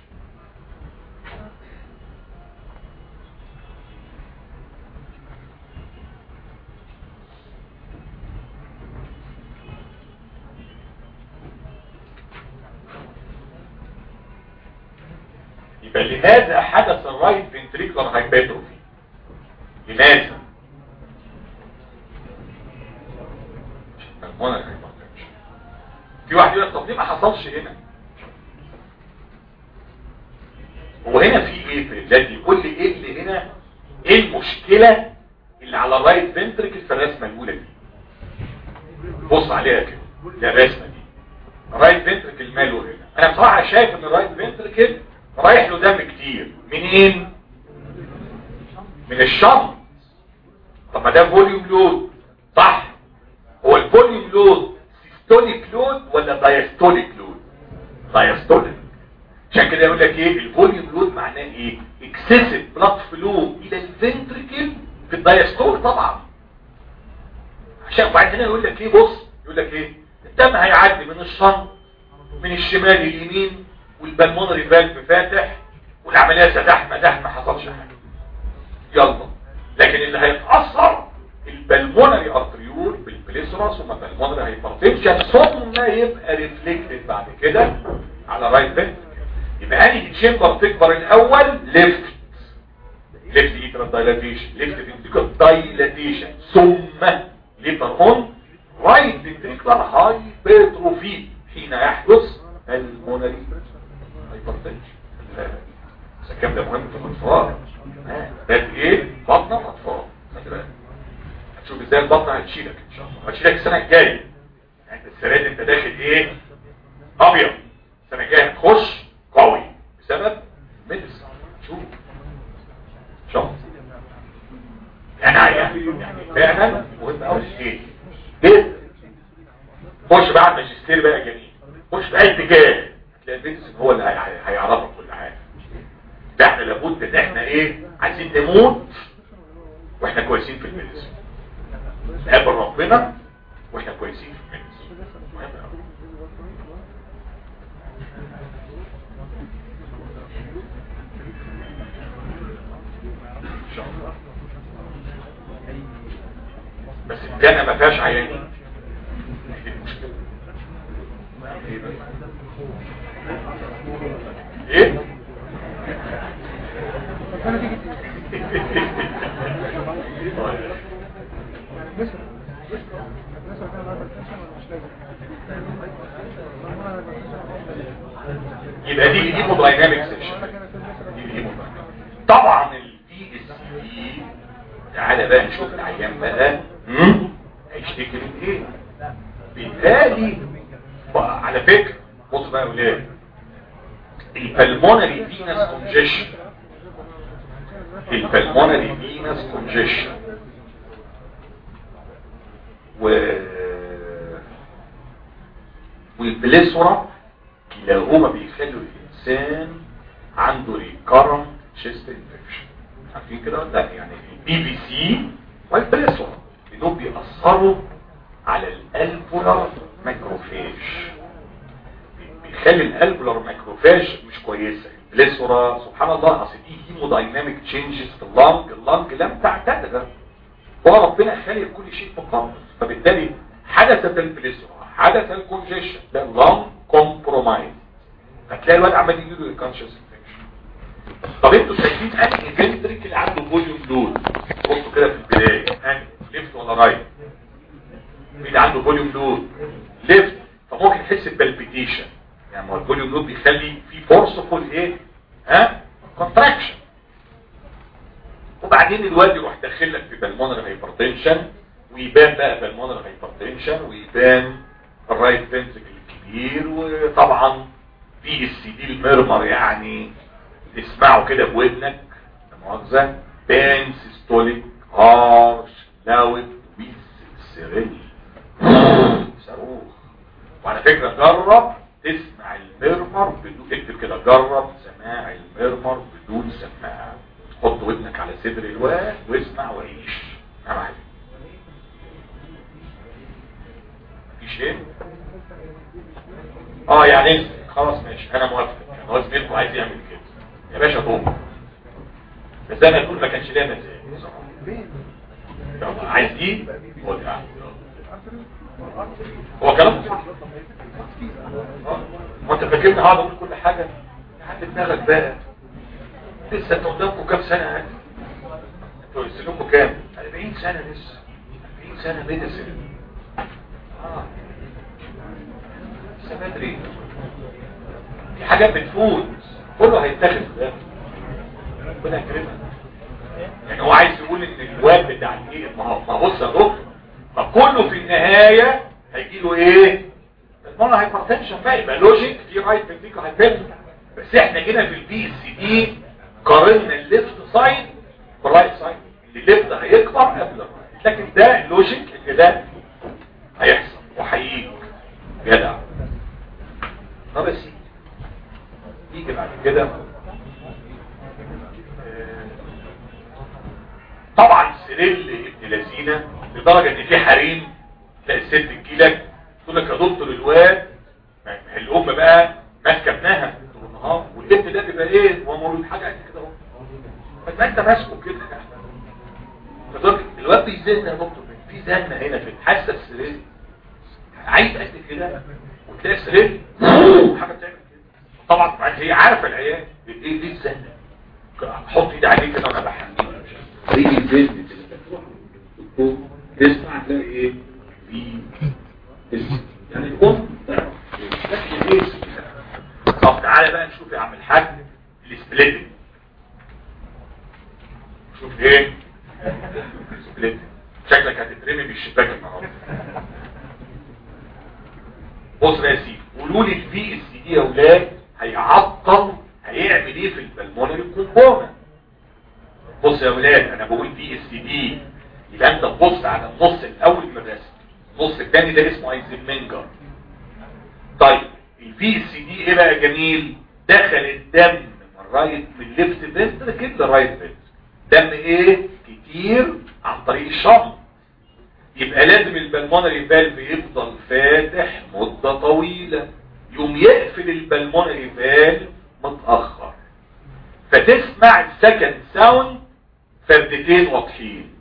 يبقى لماذا حدث الرايت فنتريكولار هايبرتروفي لماذا بالمونري هايبرتنشن في واحد يقول لك طب ليه ما حصلش هنا هو هنا في ايه في الذي يقول لي ايه اللي هنا ايه المشكلة اللي على الرايت فنتركل في الرسمة الاولى دي بص عليها كده ده الرسمة دي الرايت فنتركل ماله هنا انا بصراحة شايف ان الرايت فنتركل رايح له دم كتير منين من الشنط طب ما ده فوليوم لود صح هو الفوليوم لود سيستوليك لود ولا دايستوليك لود دايستوليك عشان كده يقول لك ايه الفوليوم لود معناه ايه اكسسيف بلاد فلو الى الفنتريكل في الدايستول طبعا عشان بعد هنا يقول لك ايه بص يقول لك ايه الدم هيعدي من الشنط من الشمال اليمين والبلمونري فالف فاتح والعمليه ستحمى ده ما حصلش حاجه يلا لكن اللي هيتاثر البلمونري ارتريول بالبليسرا ثم البلمونري هيبرتنشن ثم يبقى ريفلكتد بعد كده على رايت فنتريكل يبقى انهي تشامبر تكبر الاول ليفت ليفت ايترال دايلاتيشن ليفت فنتريكل دايلاتيشن ثم ليتر اون رايت فنتريكولار هايبرتروفي حين يحدث المونري هايبرتنشن الكلام ده مهم في الاطفال ده ايه بطنه اطفال خلي بالك هتشوف ازاي البطنه هتشيلك ان شاء الله هتشيلك السنه الجايه يعني السنه دي انت داخل ايه ابيض السنه الجايه هتخش قوي بسبب ميديسن شوف شوف يعني يعني يعني فعلا مهم قوي ايه جدا خش بقى على الماجستير بقى جميل خش في اي اتجاه هتلاقي الميديسن هو اللي هي- هيعرفك كل حاجه ده احنا لابد ان احنا ايه عايزين نموت واحنا كويسين في الميديسن نقابل ربنا واحنا كويسين في الميديسن مهم قوي. ان شاء الله بس الجنة ما فيهاش عيانين دي المشكلة ايه بقى؟ ايه يبقى دي دي دايناميك سيشن دي دي طبعا البي اس دي تعالى بقى نشوف العيان بقى هم؟ هيشتكي من ايه بالتالي بقى على فكره بص بقى يا ولاد البلمونري فينس كونجيشن البلمونري فينس كونجيشن و والبليسورا كلاهما بيخلوا الانسان عنده ريكارنت تشيست انفكشن عارفين كده ولا لا يعني البي بي سي والبليسورا دول بيأثروا على الالفولار ماكروفاج بيخلي الالفولار ماكروفاج مش كويسه البليسورا سبحان الله اصل دي هيمودايناميك تشينجز في اللنج اللنج لم تعتدل هو ربنا خالق كل شيء مقدس فبالتالي حدثت البليسورا حدث الكونجيشن ده اللنج كومبرومايز هتلاقي الواد عمال يجي له كونشس انفكشن طب انتوا شايفين انهي فنتريك اللي عنده فوليوم لود بصوا كده في البدايه انهي ليفت ولا رايت مين اللي عنده فوليوم لود ليفت فممكن يحس ببالبيتيشن يعني ما هو الفوليوم لود بيخلي في فورسفول ايه ها كونتراكشن وبعدين الواد يروح داخل لك في بالمونر هايبرتنشن ويبان بقى بالمونر هايبرتنشن ويبان الرايت فنتريكل الكبير وطبعا في السي دي المرمر يعني تسمعه كده بودنك لا مؤاخذه بان سيستوليك هارش لاود ويز سيريل صاروخ وعلى فكره جرب تسمع المرمر بدون اكتب كده جرب سماع المرمر بدون سماعه حط ودنك على صدر الواد واسمع وعيش اهم حاجه مفيش ايه اه يعني انت خلاص ماشي انا موافق يعني هو زميلكم عايز يعمل كده يا باشا طوب بس زي ما يقول ما كانش ليا مزاج يلا عايز دي هو دي قاعد. هو كلام صح آه. هو انت فاكرني هقعد اقول كل حاجه حد دماغك بقى لسه انتوا قدامكم كام سنه يعني انتوا سنكم كام 40 سنه لسه 40 سنه ميديسن اه لسه بدري في حاجات بتفوت كله هيتاخد في ده ربنا يكرمك يعني هو عايز يقول ان الواد بتاع الايه ما هو ما هو بص يا دكتور ما كله في النهايه هيجي له ايه المره هايبرتنشن بقى يبقى لوجيك في رايت فيك هايبرتنشن بس احنا جينا في البي اس دي قارنا الليفت سايد بالرايت سايد الليفت هيكبر قبل الرايت لكن ده لوجيك ان ده هيحصل وهيجي جدع طب يا سيدي يجي بعد كده طبعا سريل ابن لذينه لدرجة ان في حريم تلاقي الست تجيلك تقول لك يا دكتور الواد ما هي الام بقى ماسكه ابنها طول النهار والابن ده بيبقى ايه هو مولود حاجه قد كده اهو فما انت ماسكه كده فتقول الواد بيزن يا دكتور في زنه هنا في حاسه السرير عايز قد كده وتلاقي السرير حاجه بتعمل كده طبعا هي عارفه العيال ايه دي الزنه حط ايدي عليه كده وانا بحميه زي الفيلم كده تسمع تلاقي ايه في اسم يعني الام تعرف شكل ايه طب تعالى بقى نشوف يا عم الحاج السبليتنج شوف ايه السبليتنج شكلك هتترمي بالشباك النهارده بص بقى يا سيدي قولوا لي الفي اس دي يا اولاد هيعطل هيعمل ايه في البلمونري كومبوننت بص يا اولاد انا بقول في اس دي يبقى انت تبص على النص الاول من الرسم النص الثاني ده اسمه ايزنمنجر طيب الفي اس دي ايه بقى جميل دخل الدم من الرايت من الليفت فينتركل للرايت فينتركل دم ايه كتير عن طريق الشنط يبقى لازم البلمونري فالف يفضل فاتح مدة طويلة يوم يقفل البلمونري فالف متأخر فتسمع السكند ساوند فردتين واضحين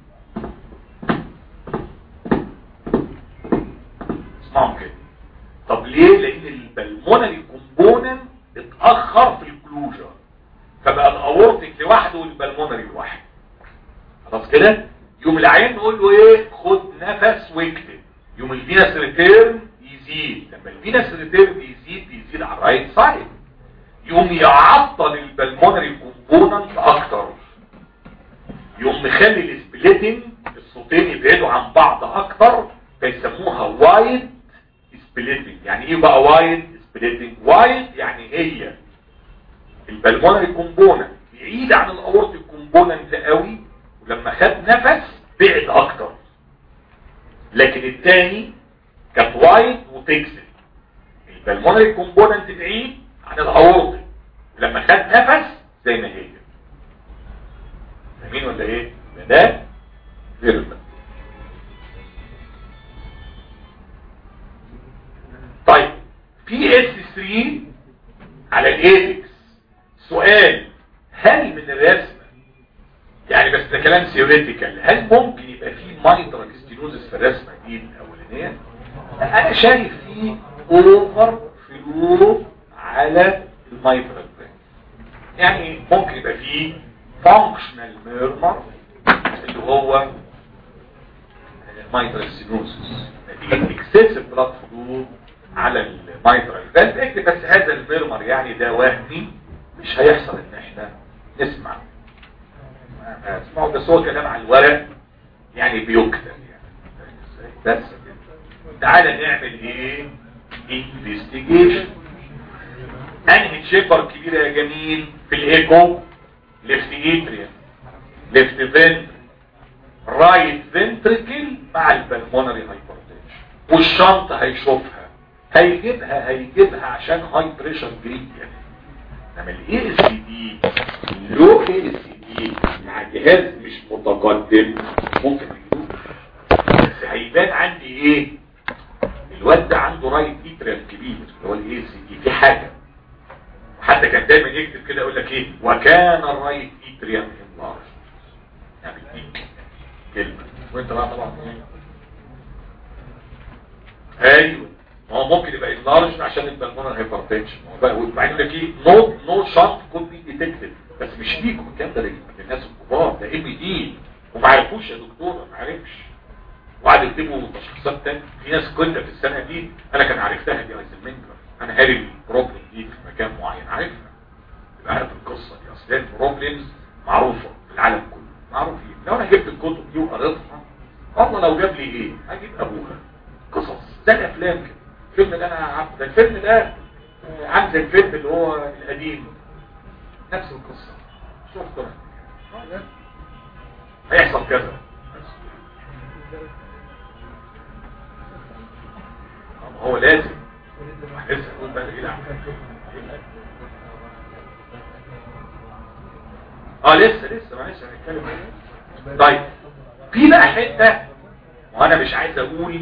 اسمعهم كده طب ليه لان البلمونري كومبوننت اتأخر في الكلوجر فبقى الاورتك لوحده والبلمونري لوحده خلاص كده يوم العين نقول له ايه خد نفس واكتب يوم الفينس ريتيرن يزيد لما الفينس ريتيرن يزيد بيزيد على الرايت سايد يوم يعطل البلمونري كومبوننت اكتر يوم مخلي السبليتنج الصوتين يبعدوا عن بعض اكتر فيسموها وايد سبليتنج يعني ايه بقى وايد سبليتنج وايد يعني هي البلمونري كومبوننت بعيد عن الاورتيك كومبوننت قوي ولما خد نفس بعد اكتر لكن الثاني كانت وايد وتكسل البلمونري كومبوننت بعيد عن الاورطي ولما خد نفس زي ما هي فاهمين ولا ايه ده غير ده طيب في اس 3 على الايبكس سؤال هل من الرسمه يعني بس ده كلام ثيوريتيكال هل ممكن يبقى في مايترال ستينوزس في الرسمه دي الاولانيه انا شايف فيه اوفر فلو على المايترال يعني ممكن يبقى فيه فانكشنال ميرمر اللي هو المايترال ستينوزس نتيجه اكسسيف بلاد فلو على المايترال فالف اكتب بس هذا الميرمر يعني ده وهمي مش هيحصل ان احنا نسمع اسمعوا بس هو كلام على الورق يعني بيكتب يعني بس كده تعالى نعمل ايه انفستيجيشن انهي تشيبر كبيرة يا جميل في الايكو ليفت اتريا ليفت فنتريكل رايت فنتريكل مع البلمونري هايبرتنشن والشنط هيشوفها هيجيبها هيجيبها عشان هاي بريشر جريد يعني انما الاي اس دي لو اي اس دي مع جهاز مش متقدم ممكن يجيبه بس هيبان عندي ايه الواد ده عنده رايت اتريال كبير اللي هو الاي اس دي في حاجه حتى كان دايما يكتب كده يقول لك ايه وكان الرايت اتريال انلارج يعني دي كلمه وانت بقى طبعا ايوه ما هو ممكن يبقى انلارج عشان البلمونر هايبرتنشن ما هو بقى وبعدين يقول لك ايه نو نو شانت كود بي ديتكتد بس مش ليكم الكلام ده للناس الكبار ده ام دي وما عرفوش يا دكتور ما عرفش وقعد يكتبوا تشخيصات تاني في ناس كلها في السنه دي انا كان عرفتها دي ايزنمنجر انا هاري البروبلم دي في مكان معين عارفها يبقى عارف القصه دي اصل البروبلمز معروفه في العالم كله معروفين لو انا جبت الكتب دي وقريتها الله لو جاب لي ايه هجيب ابوها قصص زي الافلام كده الفيلم ده انا عارف ده الفيلم ده عامل زي الفيلم اللي هو القديم نفس القصه شفت هيحصل كذا هو لازم لسه نقول بقى ايه اه لسه لسه معلش هنتكلم طيب في بقى حته وانا مش عايز اقول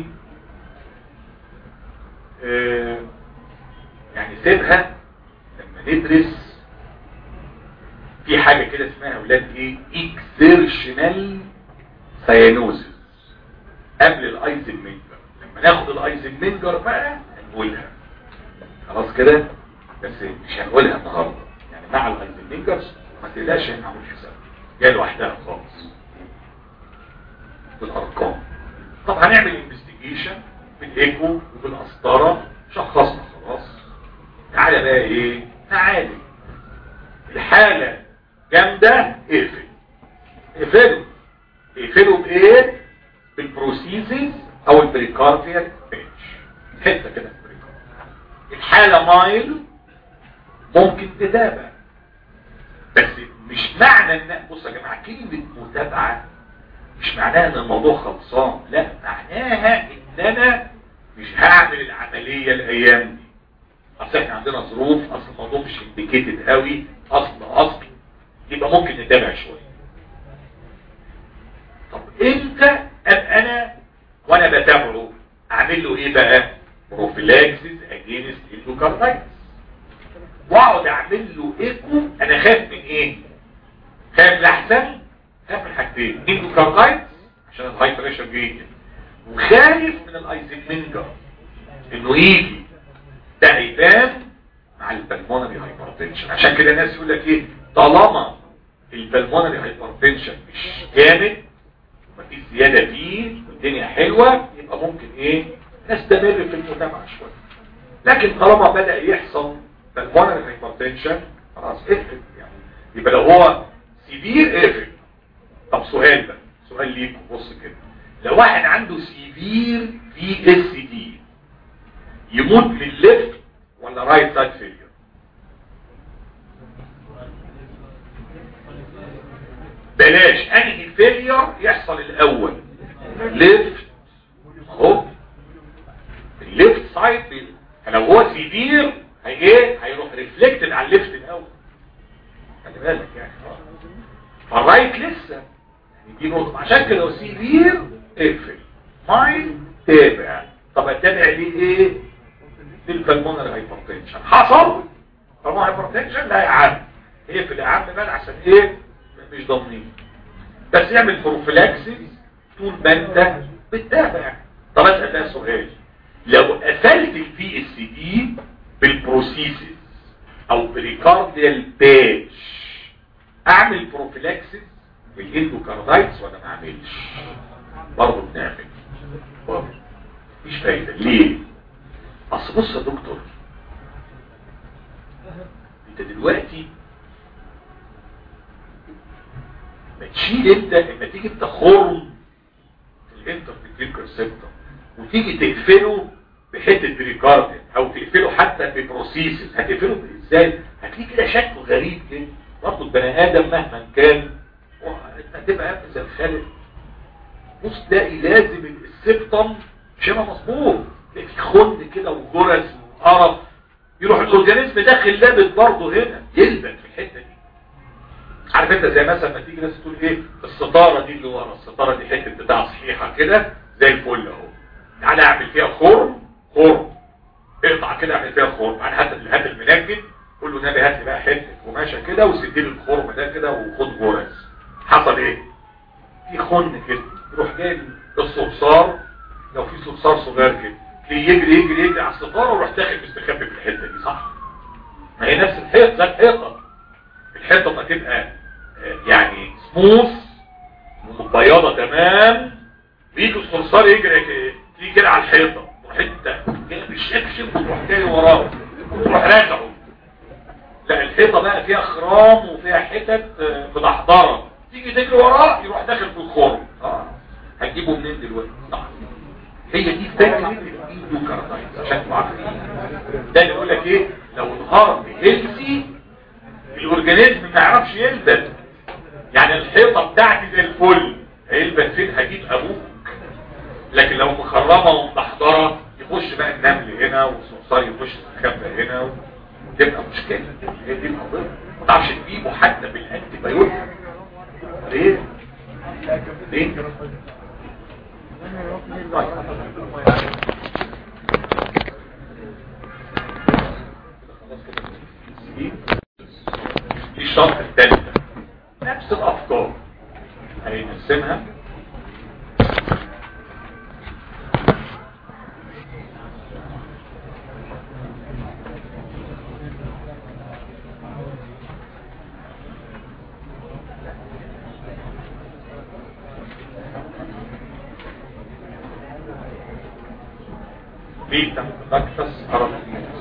آه يعني سيبها لما ندرس في حاجه كده اسمها اولاد ايه اكسيرشنال سيانوزس قبل الايزنمنجر لما ناخد الايزنمنجر بقى هنقولها خلاص كده بس مش هنقولها النهارده يعني مع الايزنمنجر ما تقلقش هنعمل حساب جاي لوحدها خالص بالارقام طب هنعمل انفستيجيشن بالايكو وبالقسطره شخصنا خلاص تعالى بقى ايه نعالج الحالة جامدة اقفل اقفله اقفله بايه بالبروسيسز او البريكارديال بيتش حته كده في البريكارديال الحالة مايل ممكن تتابع بس مش معنى ان بص يا جماعه كلمه متابعه مش معناها ان الموضوع خلصان لا معناها ان انا مش هعمل العمليه الايام دي اصل احنا عندنا ظروف اصل الموضوع مش انديكيتد قوي اصل اصل يبقى ممكن نتابع شويه طب امتى ابقى انا وانا بتابعه اعمل له ايه بقى بروفيلاكسيس اجينست اندوكاردايتس واقعد اعمل له ايكو انا خايف من ايه خايف لاحسن خايف من حاجتين اندوكاردايتس عشان الهاي بريشر جيجن وخايف من الايزنمنجر انه يجي ده هيبان مع البلمونري هايبرتنشن عشان كده الناس يقول لك ايه طالما البلمونري هايبرتنشن مش جامد ومفيش زياده فيه والدنيا حلوه يبقى ممكن ايه نستمر في المتابعه شويه لكن طالما بدا يحصل بالمونري هايبرتنشن خلاص اقفل يعني يبقى لو هو سيفير اقفل طب سؤال بقى سؤال ليكم بص كده لو واحد عنده سيفير في اس دي يموت من الليفت ولا رايت سايد فيلير بلاش انهي فيلير يحصل الاول ليفت اهو الليفت سايد لو هو سيفير هي ايه هيروح ريفلكتد على الليفت الاول خلي بالك يعني فالرايت لسه يعني دي نقطه عشان كده لو سيفير اقفل مايل تابع طب اتابع ليه ايه للبلمونري هايبرتنشن حصل طبعا هايبرتنشن لا يا عم اقفل يا عم بقى عشان ايه مش ضامنين بس يعمل بروفيلاكسيس طول ما انت بتتابع طب اسال ده سؤال لو قفلت البي اس دي بالبروسيسز او بريكارديال باج اعمل بروفيلاكسيس بالاندوكاردايتس ولا ما اعملش برضه بنعمل برضه مفيش فايده ليه اصل بص يا دكتور انت دلوقتي ما تشيل انت لما تيجي انت خرم في الانترفيتيك ريسبتور وتيجي تقفله بحته بريكارديا او تقفله حتى ببروسيسز هتقفله ازاي هتلاقيه كده شكله غريب كده برضه البني ادم مهما كان هتبقى قاعد زي الخالق بص تلاقي لازم السبتم شبه مظبوط تلاقي في خند كده وجرس وقرف يروح الاورجانيزم داخل لابد برضه هنا يلبن في الحته دي عارف انت زي مثلا ما تيجي ناس تقول ايه الستاره دي اللي ورا الستاره دي حته بتاع صحيحه كده زي الفل اهو تعالى اعمل فيها خرم خرم اقطع كده اعمل فيها خرم انا هات هات المنجد قول له نبي هات لي بقى حته قماشه كده وسد لي الخرم ده كده وخد جرس حصل ايه في خن كده يروح جاي الصرصار لو في صرصار صغير كده تلاقيه يجري يجري يجري على الستاره ويروح داخل مستخبي في الحته دي صح ما هي نفس الحيط زي الحيطه الحيطه ما تبقى يعني سموث ومبيضه تمام بيجي الصرصار يجري تيجي كده على الحيطه تروح انت جايب الشبشب وتروح جاي وراه وتروح رازعه لا الحيطه بقى فيها خرام وفيها حتت مدحضره تيجي تجري وراه يروح داخل في الخرم اه هتجيبه منين دلوقتي صح هي دي فكره الاندوكاردايتس عشان تبقوا عارفين ده اللي يقول لك ايه لو الهارت هيلثي الاورجانيزم ما يعرفش يلبن يعني الحيطه بتاعتي زي الفل هيلبن فين هجيب ابوك لكن لو مخرمه ومدحضره يخش بقى النمل هنا والصرصار يخش يستخبى هنا تبقى مشكله هي دي القضيه ما تعرفش تجيبه حتى بالانتي بايوتيك ليه؟ ليه؟ دي الشرط الثالثة نفس الأفكار هنقسمها بيتا داكتس ارابينس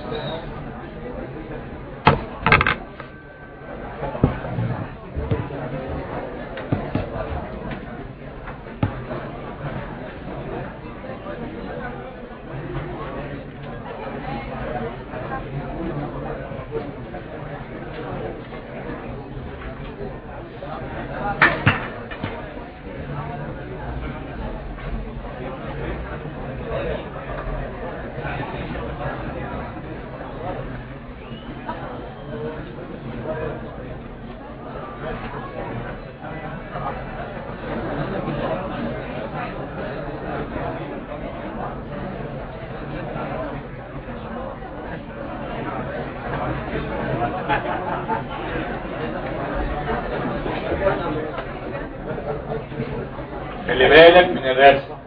خلي بالك من الرسم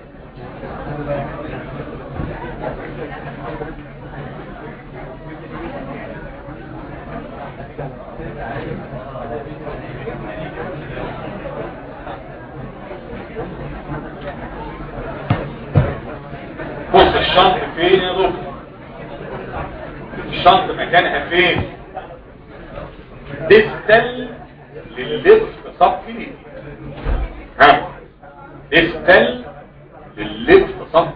بص الشنط فين يا دكتور الشنط مكانها فين ديستال لللبس صف ها ديستال لللبس صف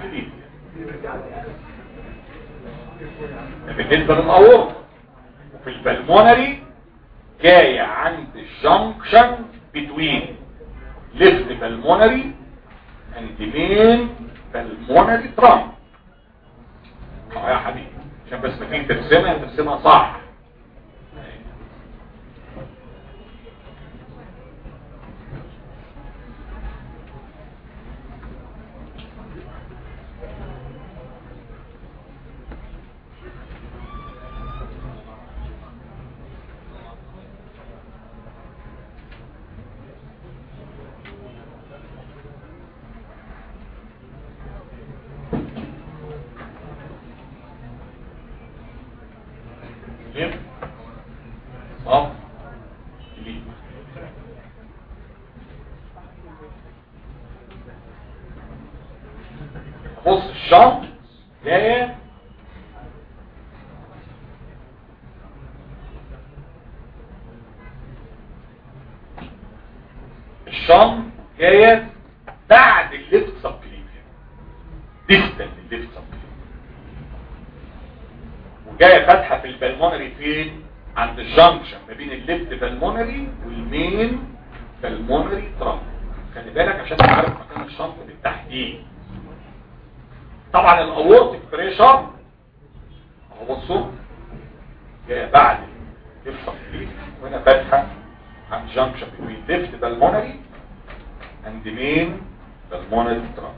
بالنسبة للأورطة وفي البلمونري جاية عند الجنكشن بتوين ليفت بالمونري and main بالمونري ترامب اه يا حبيبي عشان بس ما تيجي ترسمها ترسمها صح ليه؟ صح ليه؟ بص الشنط جاية الشنط جاية بعد الليفت سبكليفيا ديستال الليفت سبكليفيا وجايه فاتحه في البلمونري فين عند الجنكشن ما بين الليفت بالمونري والمين بالمونري ترامب خلي بالك عشان تعرف مكان الشنط بالتحديد طبعا الاورتيك بريشر اهو بصوا جايه بعد الليفت وهنا فاتحه عند جنكشن بين ليفت بالمونري اند مين بالمونري ترامب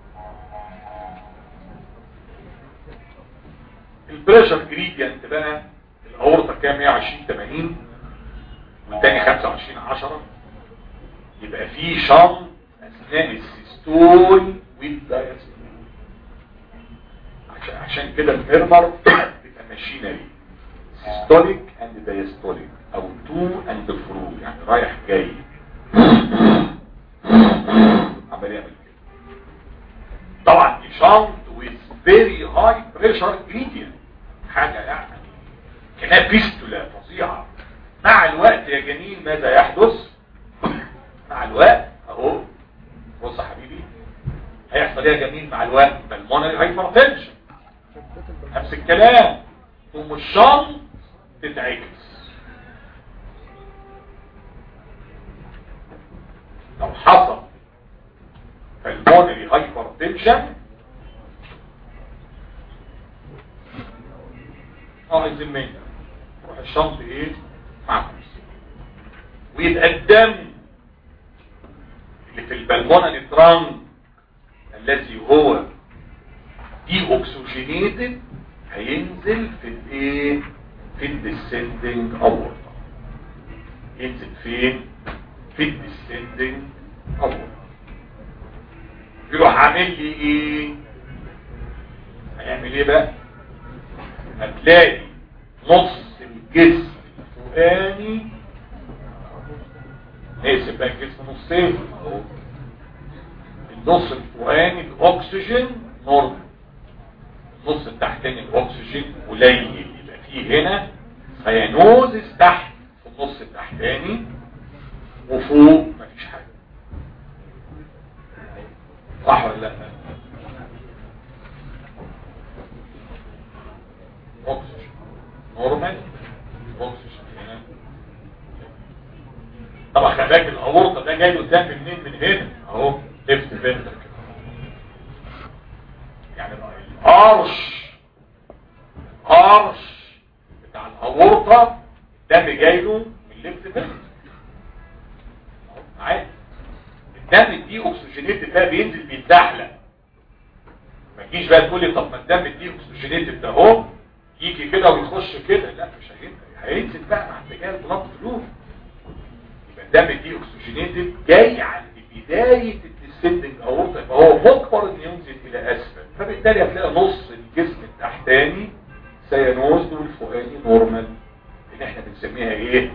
البريشر جريدينت بقى الاورطه كام 120 80 والتاني 25 10 يبقى في شنط اثناء السيستول والدايستول عشان عشان كده الميرمر بيبقى ماشينري سيستوليك اند دايستوليك او تو اند فرو يعني رايح جاي عمال يعمل كده طبعا دي شنط with very high pressure gradient حاجة يعني كلها بيستولا فظيعة مع الوقت يا جميل ماذا يحدث مع الوقت اهو بص يا حبيبي هيحصل ايه يا جميل مع الوقت بالمونري هايبرتنشن نفس الكلام ثم الشنط تتعكس لو حصل بالمونري هايبرتنشن اه الزمين روح الشنط ايه معكم ويبقى الدم اللي في البلمونة نتران الذي هو دي اوكسجينيتد هينزل في الايه في الديسندنج اورطه ينزل فين في الديسندنج اورطه يروح عامل لي ايه هيعمل ايه بقى هتلاقي نص الجسم الفوقاني نقسم بقى الجسم نصين اهو النص الفوقاني الاكسجين نورمال النص التحتاني الاكسجين قليل يبقى فيه هنا سيانوزس تحت في النص التحتاني وفوق مفيش حاجه صح ولا لا اكسجين نورمال اكسجين هنا طبعا خلي بالك الاورطه ده جاي قدام منين من هنا اهو ليفت فينتر يعني الارش الارش بتاع الاورطه الدم جاي له من ليفت فينتر عادي الدم دي اكسجينيت ده بينزل بيتزحلق ما تجيش بقى تقول لي طب ما الدم دي اكسجينيت ده اهو يجي كده ويخش كده لا مش هينزل هينزل بقى مع اتجاه البلاد فلو يبقى الدم دي اكسجينيتد جاي عند بدايه الديسندنج اورطه فهو مجبر ان ينزل الى اسفل فبالتالي هتلاقي نص الجسم التحتاني سيانوز والفوقاني نورمال اللي احنا بنسميها ايه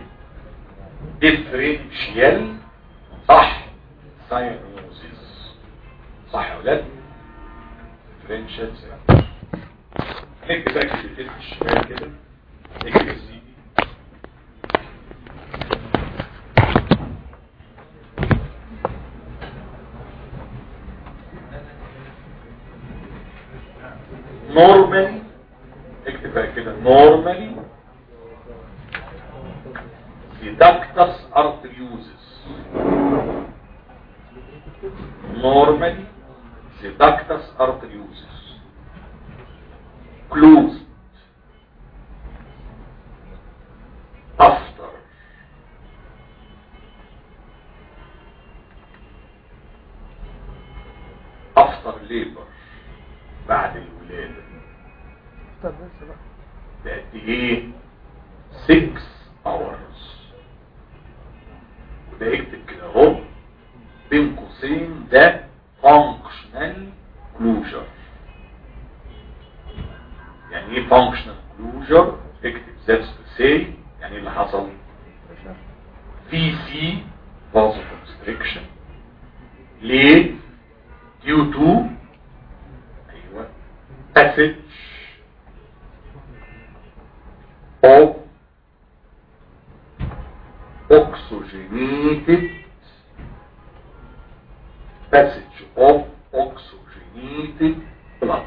ديفرنشيال صح ساينوزيس صح يا اولاد ديفرنشيال ساينوزيس نكتب بقى كلمتين في الشمال كده نكتب يا سيدي normally اكتب بقى كده normally the ductus arteriosus normally the ductus arteriosus closed after after labor بعد الولادة طب بس بقى بقد ايه 6 hours وده اكتب كده اهو بين قوسين ده functional closure يعني ايه functional closure اكتب ذات سي يعني ايه اللي حصل في سي vasoconstriction ليه due to ايوه passage of oxygenated passage of oxygenated blood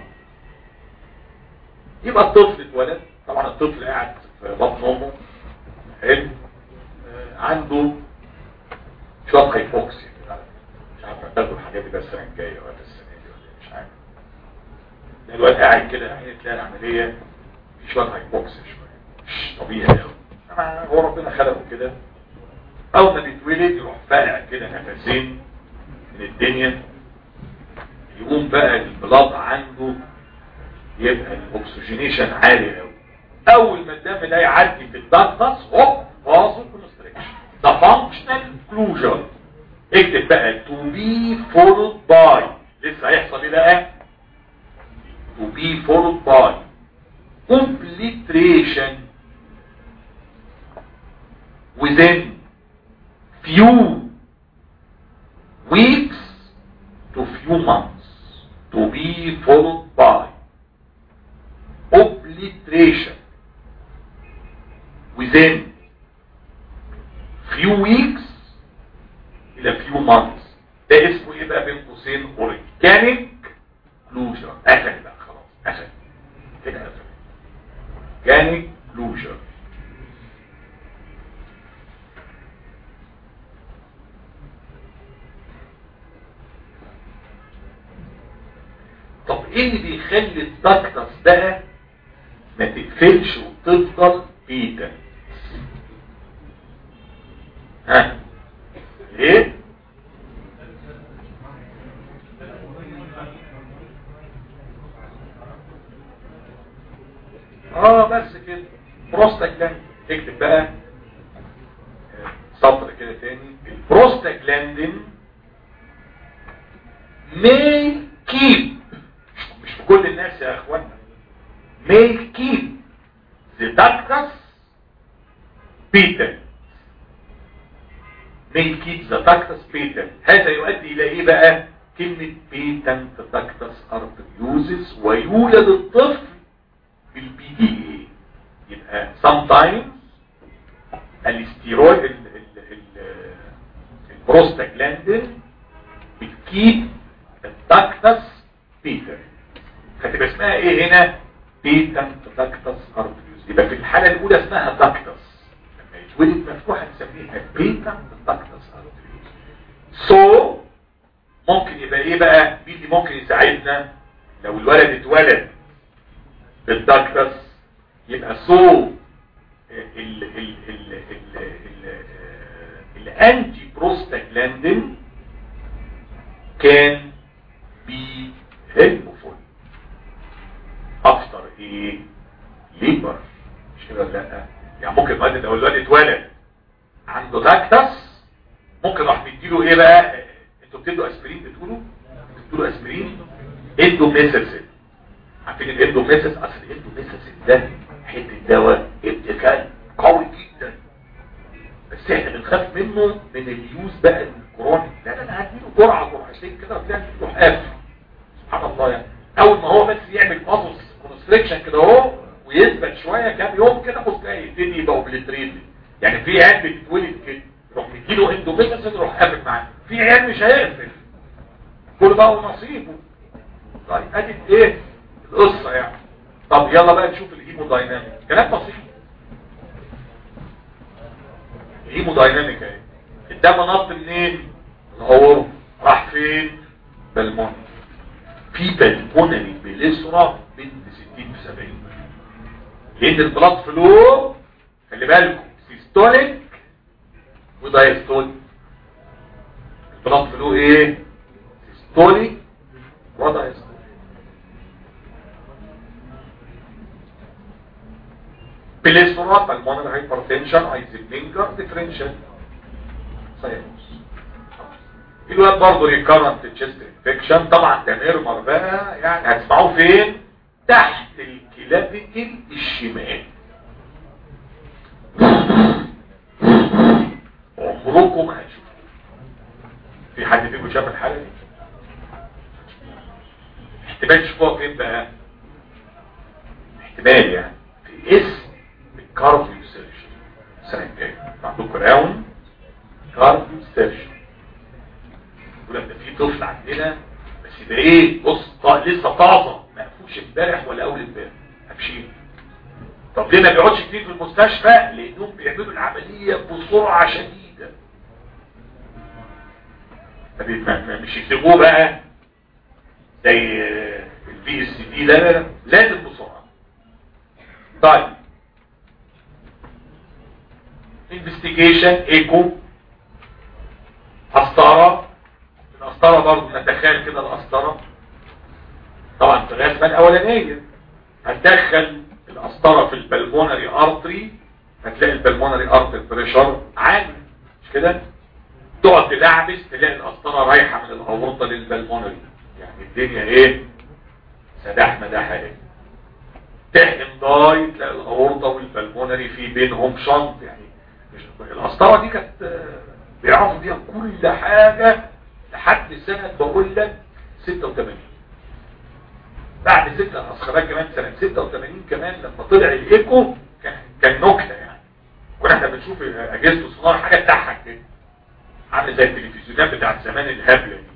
يبقى الطفل اتولد طبعا الطفل قاعد في بطن امه حلو آه، عنده شويه هايبوكسيا كده مش عارف هتاخد الحاجات دي بس السنه الجايه ولا السنه دي ولا إيه، مش عارف ده الواد قاعد كده يعني تلاقي العمليه في شويه هايبوكسيا شويه مش طبيعي قوي طبعا هو ربنا خلقه كده اول ما بيتولد يروح فاقع كده نفسين من الدنيا يقوم بقى البلاط عنده يبقى الاكسجينيشن عالي قوي اول ما الدم ده يعدي في الدكتس هوب فازو كونستريكشن ده فانكشنال كلوجر اكتب بقى تو بي فولود باي لسه هيحصل ايه بقى تو بي فولود باي completion within few weeks to few months to be followed by obliteration within few weeks الى few months ده اسمه ايه بقى بين قوسين organic closure قفل بقى خلاص قفل كده قفل organic closure طب ايه اللي بيخلي الدكتس بقى ما تقفلش وتفضل بيتا ها ليه اه بس كده بروستاجلاند اكتب بقى سطر كده تاني البروستاجلاندين may keep مش في كل الناس يا اخوانا may keep the ductus patent may keep the ductus patent هذا يؤدي الى ايه بقى كلمة بيتنت داكتس ارتريوزس ويولد الطفل بالبي دي اي يبقى sometimes الاستيرويد ال- ال- ال- البروستاجلاندين بتكيب الداكتس بيتر فتبقى اسمها ايه هنا بيتنت داكتس ارتريوز يبقى في الحالة الاولى اسمها داكتس لما يتولد مفتوحة نسميها بيتنت داكتس ارتريوز سو ممكن يبقى ايه بقى مين اللي ممكن يساعدنا لو الولد اتولد بالداكتس يبقى سو ال ال ال ال ال الانتي بروستاجلاندين كان بي هيلبفول افتر ايه ليبر مش كده ولا لا يعني ممكن الولد لو الولد اتولد عنده داكتس ممكن راح نديله ايه بقى انتوا بتدوا اسبرين بتقولوا بتقولوا اسبرين اندوميسيسين عارفين الاندوميسيس اصل الاندوميسيس ده حته دواء ابتكار قوي جدا بس احنا بنخاف منه من اليوز بقى الكروني لا انا هديله جرعه جرعتين كده وتلاقي يروح قافل سبحان الله يعني اول ما هو بس يعمل مازوس كونستريكشن كده اهو ويثبت شويه كام يوم كده بص تلاقي يبتدي يبقى اوبليتريت يعني في عيال بتتولد كده يروح مديله اندوميسيس يروح قافل معاه في عيال مش هيقفل كل بقى ونصيبه طيب ادي ايه القصه يعني طب يلا بقى نشوف الهيمودايناميك كلام بسيط الهيمودايناميك اهي الدم نط منين الهور راح فين بالمون في بالمونري بليسرا بنت 60 في 70 لان البلاد فلو خلي بالكم سيستوليك ودايستوليك البلاد فلو ايه سيستوليك ودايستوليك بليسرا بالمونري هايبرتنشن ايزنبنجر ديفرنشال ساينوس الواد برضه ريكارنت تشيست انفكشن طبعا ده ميرمر بقى يعني هتسمعوه فين تحت الكلافيكل الشمال عمركم ما هتشوفوه في حد فيكم شاف الحاله دي احتمال تشوفوها فين بقى احتمال يعني في اسم الكارديو سيرجن السنه الجايه عندكم راوند كارديو سيرجن يقول لك ده في طفل عندنا بس ده ايه بص طا- لسه طازه ما فيهوش امبارح ولا اول امبارح هبشيل طب ليه ما بيقعدش كتير في المستشفى لانهم بيعملوا العمليه بسرعه شديده ما بي- ما- ما- مش يكتبوه بقى زي البي اس دي لا لا لا لازم بسرعه طيب انفستيجيشن ايكو قسطره القسطره برضه نتخيل كده القسطره طبعا في الرسمه الاولانيه هتدخل القسطره في البلمونري ارتري هتلاقي البلمونري ارتري بريشر عالي مش كده تقعد تلعبس تلاقي القسطره رايحه من الاورطه للبلمونري يعني الدنيا ايه سداح مداح ايه تحقن ضاي تلاقي الاورطه والبلمونري في بينهم شنط يعني مش القسطره دي كانت آه، بيعرفوا بيها كل حاجه لحد سنه بقول لك 86 بعد ستة أسخرات كمان سنة 86 كمان لما طلع الإيكو كان كان نكتة يعني كنا احنا بنشوف أجهزة الصناعة حاجة تضحك كده عامل زي التلفزيونات بتاعت زمان الهبلة دي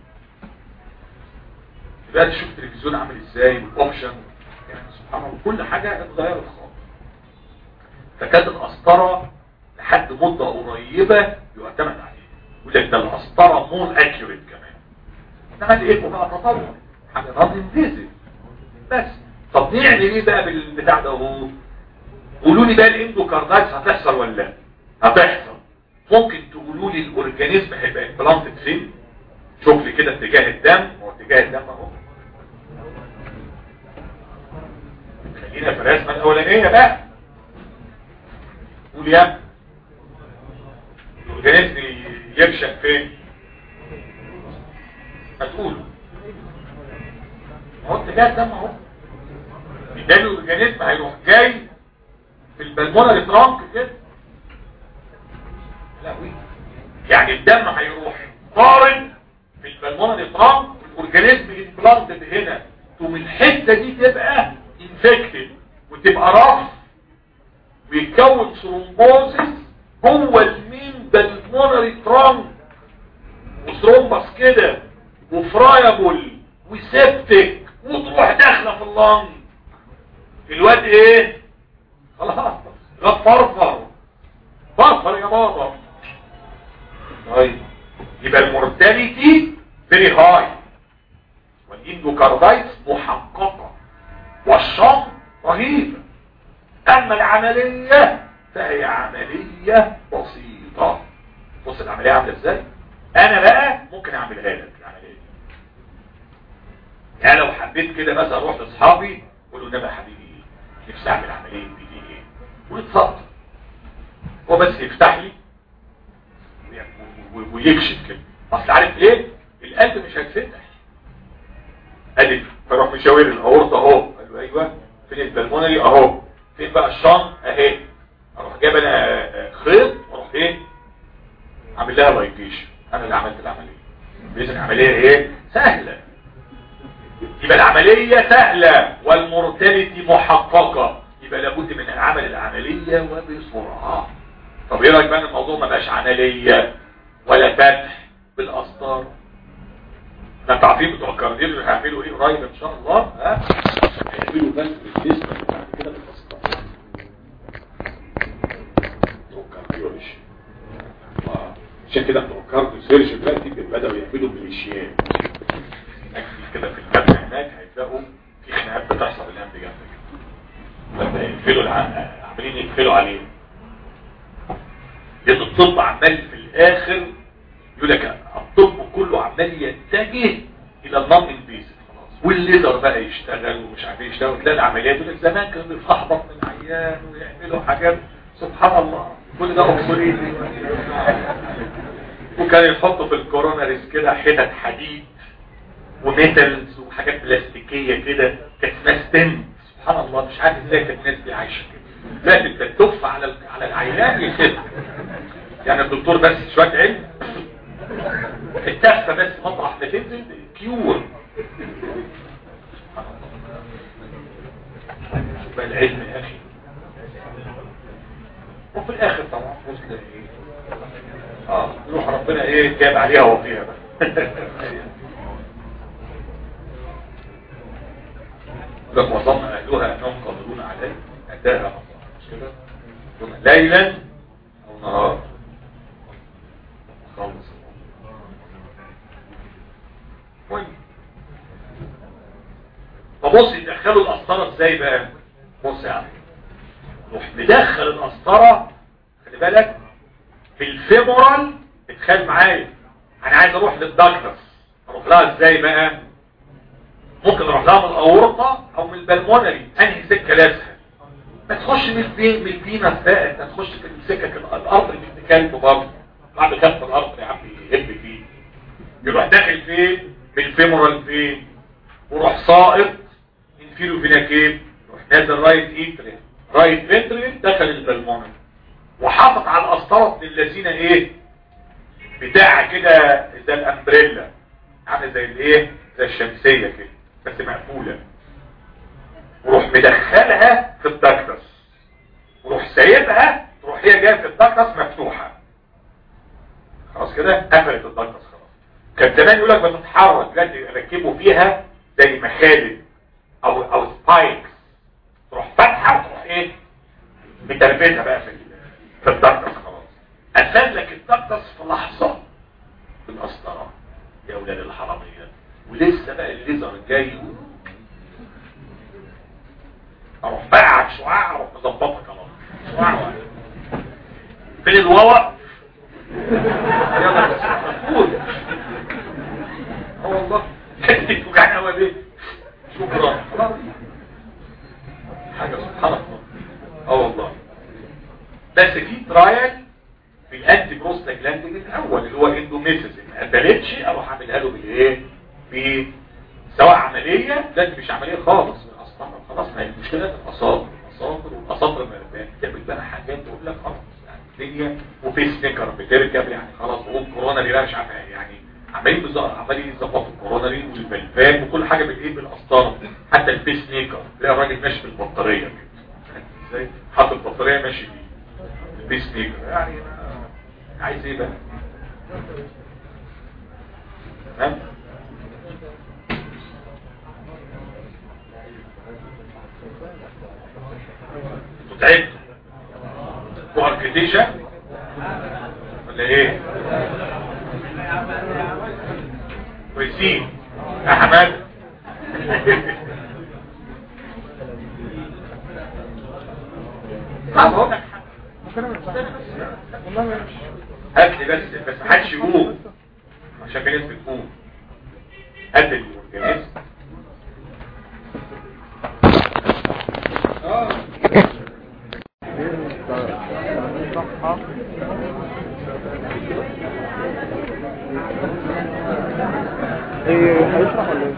دلوقتي تشوف التلفزيون عامل ازاي والاوبشن يعني سبحان الله كل حاجة اتغيرت خالص فكانت القسطرة لحد مدة قريبة يعتمد عليها يقول لك ده القسطرة مور اكيوريت كمان انما الايكو بقى تطور حاجة نظم انفيزيف بس طب نعمل ايه بقى بالبتاع ده اهو قولوا لي بقى الاندوكاردايتس هتحصل ولا لا هتحصل ممكن تقولوا لي الاورجانيزم هيبقى امبلانتد فين شوف لي كده اتجاه الدم هو اتجاه الدم اهو خلينا في الرسمه الاولانيه بقى قول يا الاورجانيزم يفشل فين هتقولوا هو اتجاه الدم اهو بالتالي الاورجانيزم هيروح جاي في البلمونري ترانك كده لا وي يعني الدم هيروح طارد في البلمونري ترانك الاورجانيزم امبلانتد هنا تقوم الحته دي تبقى انفكتد وتبقى رف ويتكون ثرومبوزس جوه المين بالمونري ترانك وثرومبس كده وفرايبل وسيبتك وتروح داخله في اللنج الواد ايه خلاص الواد فرفر فرفر يا بابا طيب يبقى المورتاليتي فيري هاي والاندوكاردايتس محققه والشم رهيبه اما العمليه فهي عمليه بسيطه بص العمليه عامله ازاي انا بقى ممكن اعملها لك العمليه دي يعني لو حبيت كده مثلا اروح لاصحابي اقول له انما يا حبيبي نفسي اعمل عمليه بي دي ايه ويتصدر هو بس يفتح لي ويكشف كده اصل عارف ليه القلب مش هيتفتح ادي فراح مشاور الاورطه اهو قال له ايوه فين البلمونري اهو فين بقى الشنط اهي اروح جايب انا خيط واروح ايه عامل لها لايكيشن انا اللي عملت العمليه باذن العمليه ايه سهله يبقى العمليه سهله والمورتاليتي محققه يبقى لابد من العمل العمليه وبسرعه طب ايه رايك بقى ان الموضوع ما بقاش عمليه ولا فتح بالاسطار ده انتوا عارفين بتوع الكارديولوجي هيعملوا ايه قريب ان شاء الله ها هيعملوا بس بالجسم بعد كده بالاسطار بتوع الكارديولوجي آه. عشان كده بتوع الكارديو سيرجن دلوقتي بداوا يعملوا ميليشيات هناك كده في الجبهه هناك هيتلاقوا في خناقات بتحصل الان بجد كده لما يقفلوا الع- عاملين يقفلوا عليه لان الطب عمال في الاخر يقول لك الطب كله عمال يتجه الى النون انفيسيف خلاص والليزر بقى يشتغل ومش عارف إيه يشتغل تلاقي العمليات يقول لك زمان كانوا بيفحبط من عيان ويعملوا حاجات سبحان الله كل ده اوبسوليت وكان يحطوا في الكوروناريز كده حتت حديد وميتالز وحاجات بلاستيكيه كده كانت اسمها ستنت سبحان الله مش عارف ازاي كانت الناس دي عايشه كده لا انت تدف على ال- على العيان يخف يعني الدكتور بس شويه علم التفه بس مطرح ما تنزل كيور شوف بقى العلم يا اخي وفي الاخر طبعا وصل ايه اه يروح ربنا ايه جاب عليها وفيها بقى لك وظن اهلها انهم قادرون عليه اتاها الله مش كده ثم ليلا او نهار خالص المهم فبص يدخلوا القسطره ازاي بقى بص يا عم روح مدخل القسطره خلي بالك في الفيمورال اتخيل معايا انا عايز اروح للدكتس اروح لها ازاي بقى ممكن اروح لها من الاورطه او من البلمونري انهي سكه لازها ما تخش من البين من البينا الفائت ما تخش في السكك الارض اللي بتتكلم برضه بعد كف الارض يا عم يهب فيه يروح داخل فين من الفيمورال فين وروح ساقط انفيرو فيناكيب يروح نازل رايت ايترين رايت فنترين دخل البلمونري وحاطط على القسطره ابن الذين ايه بتاع كده زي الامبريلا عامل زي الايه زي الشمسيه كده بس مقفوله وروح مدخلها في الدكتس وروح سايبها تروح هي جايه في الدكتس مفتوحه خلاص كده قفلت الدكتس خلاص كان زمان يقول لك بتتحرك دلوقتي يركبوا فيها زي مخالب او او سبايكس تروح فاتحه وتروح ايه متربيتها بقى في ال- في الدكتس خلاص قفل لك الدكتس في لحظه بالقسطره يا اولاد الحراميه ولسه بقى الليزر جاي اروح باعك شعاع اروح مظبطك خلاص شعاع واحد. فين الواوا يلا بس مفقود اه والله حته وجعان قوي ليه شكرا خلاص حاجه سبحان الله اه والله بس في ترايل في الانتي بروستاجلاندين الاول اللي هو اندوميسيس ما قبلتش اروح اعملها له بالايه ب سواء عمليه لا دي مش عمليه خالص اصلا خلاص ما هي المشكله في الاساطر الاساطر والاساطر ما بتعمل بقى حاجات تقول لك خلاص يعني الدنيا وفي سنيكر بتركب يعني خلاص وقوم كورونا دي بقى مش عارف يعني عمالين بالظبط عمالين يظبطوا الكورونري والفلفان وكل حاجه بالايه بالقسطره حتى البيس ميكر تلاقي الراجل ماشي بالبطاريه كده ازاي حاطط البطاريه ماشي بيه البيس ميكر يعني أنا عايز ايه بقى تمام انتوا تعبتوا واركتيشن ولا ايه كويسين يا حماد طب هقول لك حاجة. والله ما هات لي بس بس ما حدش يقوم عشان في ناس بتقوم هات الاورجانيزم اه صحة ايه هيشرح ولا ايه؟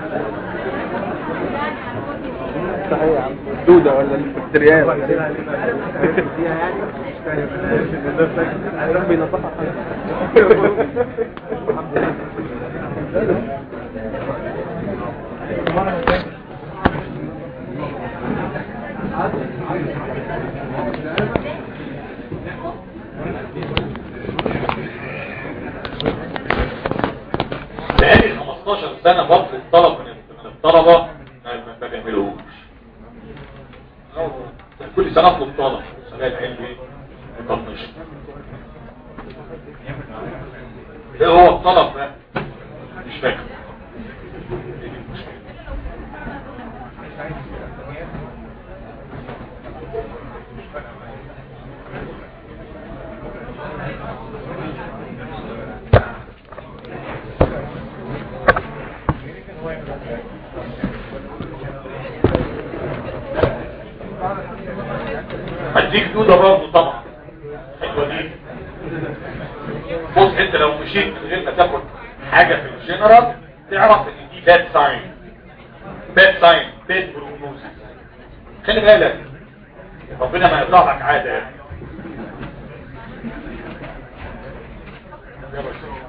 صحيح يا عم الدودة ولا البكتيريات فيها يعني بينصحها بقالي 15 سنة بطل الطلب من من الطلبة ما ما- ما بيعملوهوش أو كل سنة اطلب طلب سنة العلم ايه مطنش ايه هو الطلب ده مش فاكر إيه دي المشكلة؟ هديك دودة برضه طبعا حلوة دي بص انت لو مشيت من غير ما تاخد حاجة في الجنرال تعرف ان دي باد ساين باد ساين باد بروجنوزيس خلي بالك ربنا ما يطلع لك عادة يعني يلا شوف.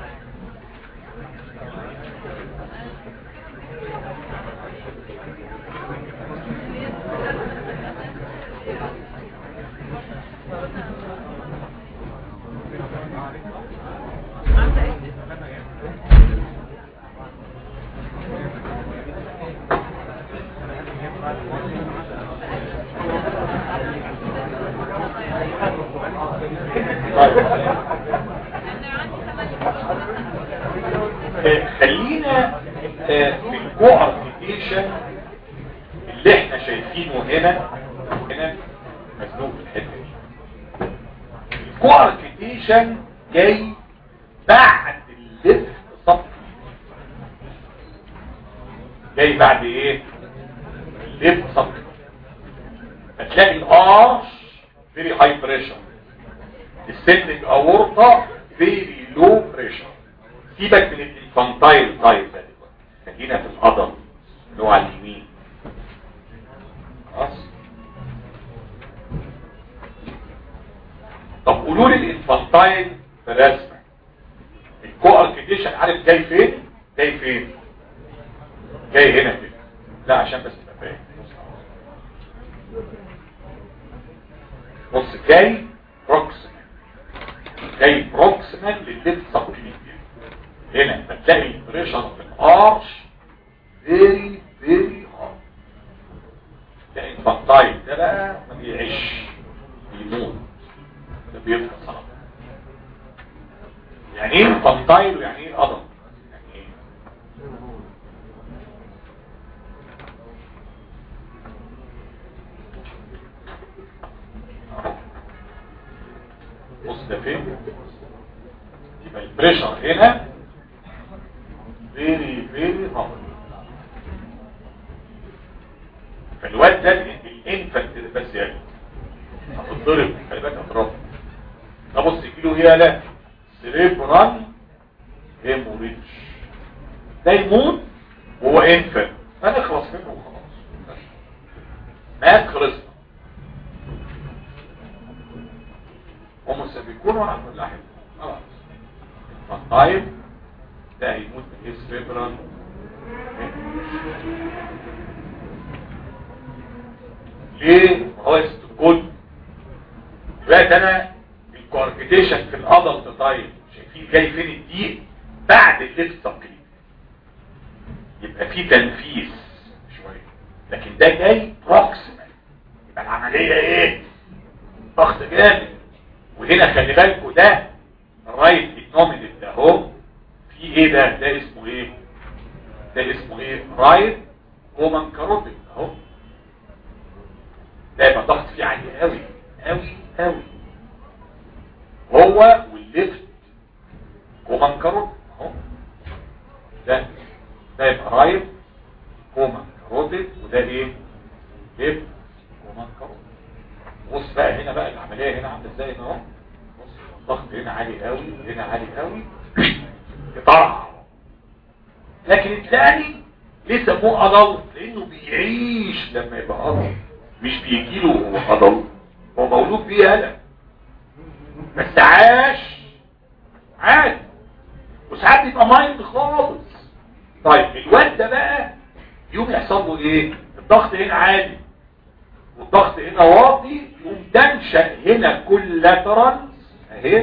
طيب. آه، خلينا آه، في الكوارتيشن اللي احنا شايفينه هنا هنا مزنوق في الحته دي الكوارتيشن جاي بعد الليفت صف جاي بعد ايه الليفت صف هتلاقي الارش فيري هاي بريشر السنتك اورطة فيري لو بريشر سيبك من الانفانتايل تايب ده دلوقتي خلينا في القدم اللي هو على اليمين خلاص طب قولوا لي الانفانتايل في الرسمه الكواركيديشن عارف جاي فين جاي فين جاي هنا كده لا عشان بس تبقى فاهم بص جاي بروكسيمال جاي بروكسيمال للليفت سبكليفيان هنا بتلاقي البريشر في الارش فيري فيري هارد ده انفانتايل ده بقى ما بيعيش بيموت ده بيبقى صعب يعني ايه انفانتايل ويعني ايه قدم يعني ايه بص ده فين يبقى البريشر هنا فيري فيري هارد فالواد ده الانفنت بس يعني هتضرب خلي بالك هتضرب ده بص كيلو هي لا سريبرال هيموريدج ده يموت وهو انفنت هنخلص منه وخلاص مات خلصنا هم سيكونوا على كل حاجه خلاص طيب ده هيموت من ايه سريبرال ليه ما هو الكل دلوقتي انا الكواركتيشن في الادلت تايم شايفين جاي فين الدقيق بعد اللبس تقليد يبقى في تنفيذ شويه لكن ده جاي بروكسيمال يبقى العمليه ايه ضغط جامد وهنا خلي بالكوا ده الرايت النومينال ده اهو في ايه ده ده اسمه ايه ده اسمه ايه رايت كومان كاروتيد اهو ده يبقى ضغط فيه عالي قوي قوي قوي هو والليفت كومان كاروتيد اهو ده ده يبقى رايت كومان كاروتيد وده ايه ليفت كومان كاروتيد بص بقى هنا بقى العمليه هنا عامله ازاي هنا اهو بص الضغط هنا عالي قوي هنا عالي قوي يطرع لكن الثاني ليه سموه أضل لانه بيعيش لما يبقى أضل مش بيجيله هو أضل هو مولود بيه هلا بس عاش عادي وساعات يبقى مايند خالص طيب الواد ده بقى يوم يحصل له ايه الضغط هنا عالي والضغط هنا واطي يقوم تنشأ هنا كولاترال اهي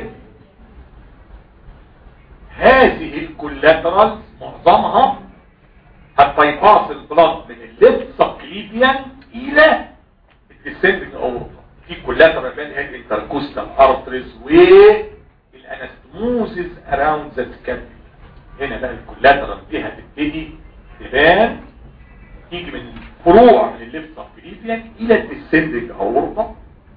هذه الكولاترال معظمها هتبايباس البلاد من الليفت سبكليفيان الى الديسندنج اورطه في كولاترال بين هيد انتركوستال ارتريز والانستموزز اراوند ذا سكابيولا هنا بقى الكولاترال دي هتبتدي تبان تيجي من فروع من الليفت سبكليفيان الى الديسندنج اورطه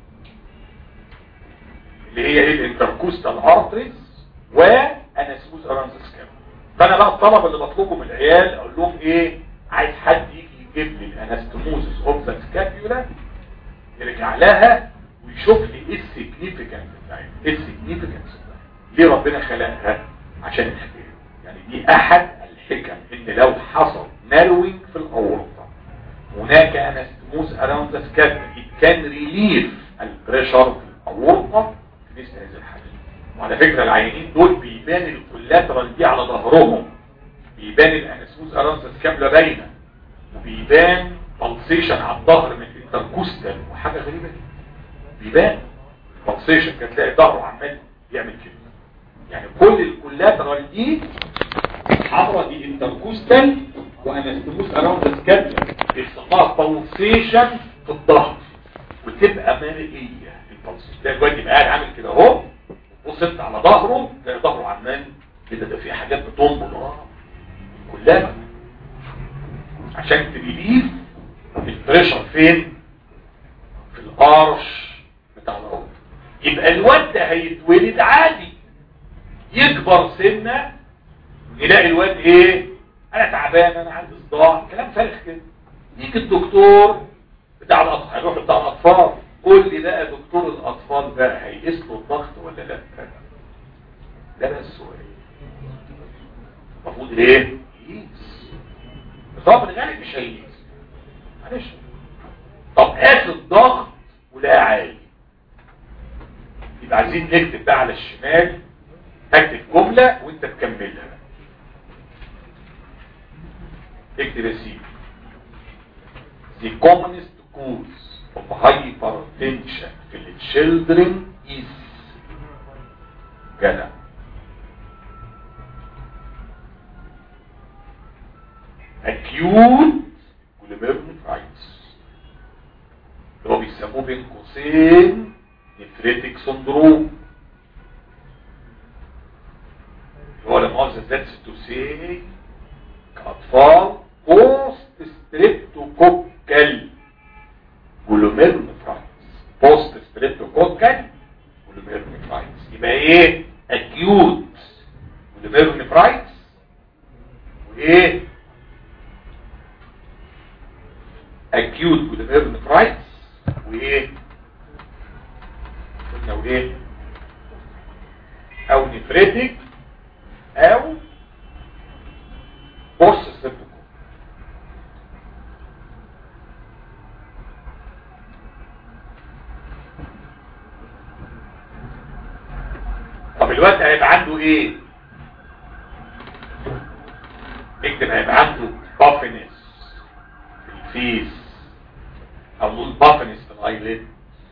اللي هي ايه الانتركوستال ارتريز وانستموز اراوند ذا سكابيولا فانا بقى الطلبه اللي بطلبه من العيال اقول لهم ايه عايز حد يجي يجيب لي الانستموزس اوف ذا سكابيولا يرجع لها ويشوف لي ايه السيجنيفيكانس بتاعتها ايه السيجنيفيكانس بتاعتها ليه ربنا خلقها عشان الحكايه يعني دي احد الحكم ان لو حصل ناروينج في الاورطه هناك انستموز اراوند ذا سكابيولا it can relieve البريشر في الاورطه في مثل هذه الحالات وعلى فكرة العينين دول بيبان الكولاترال دي على ظهرهم بيبان الانسموز ارانس كاملة باينة وبيبان بلسيشن على الظهر من الانتركوستال وحاجة غريبة دي بيبان بلسيشن كان تلاقي ظهره عمال يعمل كده يعني كل الكولاترال دي الحمراء دي انتركوستال وانستموز ارانس كاملة بيحصلها بلسيشن في الظهر وتبقى مرئية البلسيشن ده الواد يبقى قاعد عامل كده اهو بص انت على ظهره تلاقي ظهره عمال كده ده في حاجات بتنبض اه كلها عشان تريليف البريشر فين في الارش بتاع الارض يبقى الواد ده هيتولد عادي يكبر سنه يلاقي الواد ايه انا تعبان انا عندي صداع كلام فارغ كده يجي الدكتور بتاع الاطفال هيروح بتاع الاطفال قول لي بقى دكتور الاطفال بقى هيقيس له الضغط ولا لا ده بقى السؤال المفروض ايه يقيس بس هو في الغالب مش هيقيس معلش طب قاس الضغط ولا عالي يبقى عايزين نكتب بقى على الشمال اكتب جمله وانت تكملها اكتب يا سيدي The commonest cause of hypertension في ال children is جدع acute glomerulonephritis اللي هو بيسموه بين قوسين نفريتك سندروم اللي هو لما عاوز ذاتس تو سي كأطفال بوست ستريبتوكوكال جلوميرونيفرايتس بوست ستريبتوكوكال جلوميرونيفرايتس يبقى ايه اكيوت جلوميرونيفرايتس وايه اكيوت جلوميرونيفرايتس وايه قلنا وايه او نفريتك او بوست ستريبتوكوكال طب الوقت هيبقى عنده ايه فيس او نقول بافنس في الايليد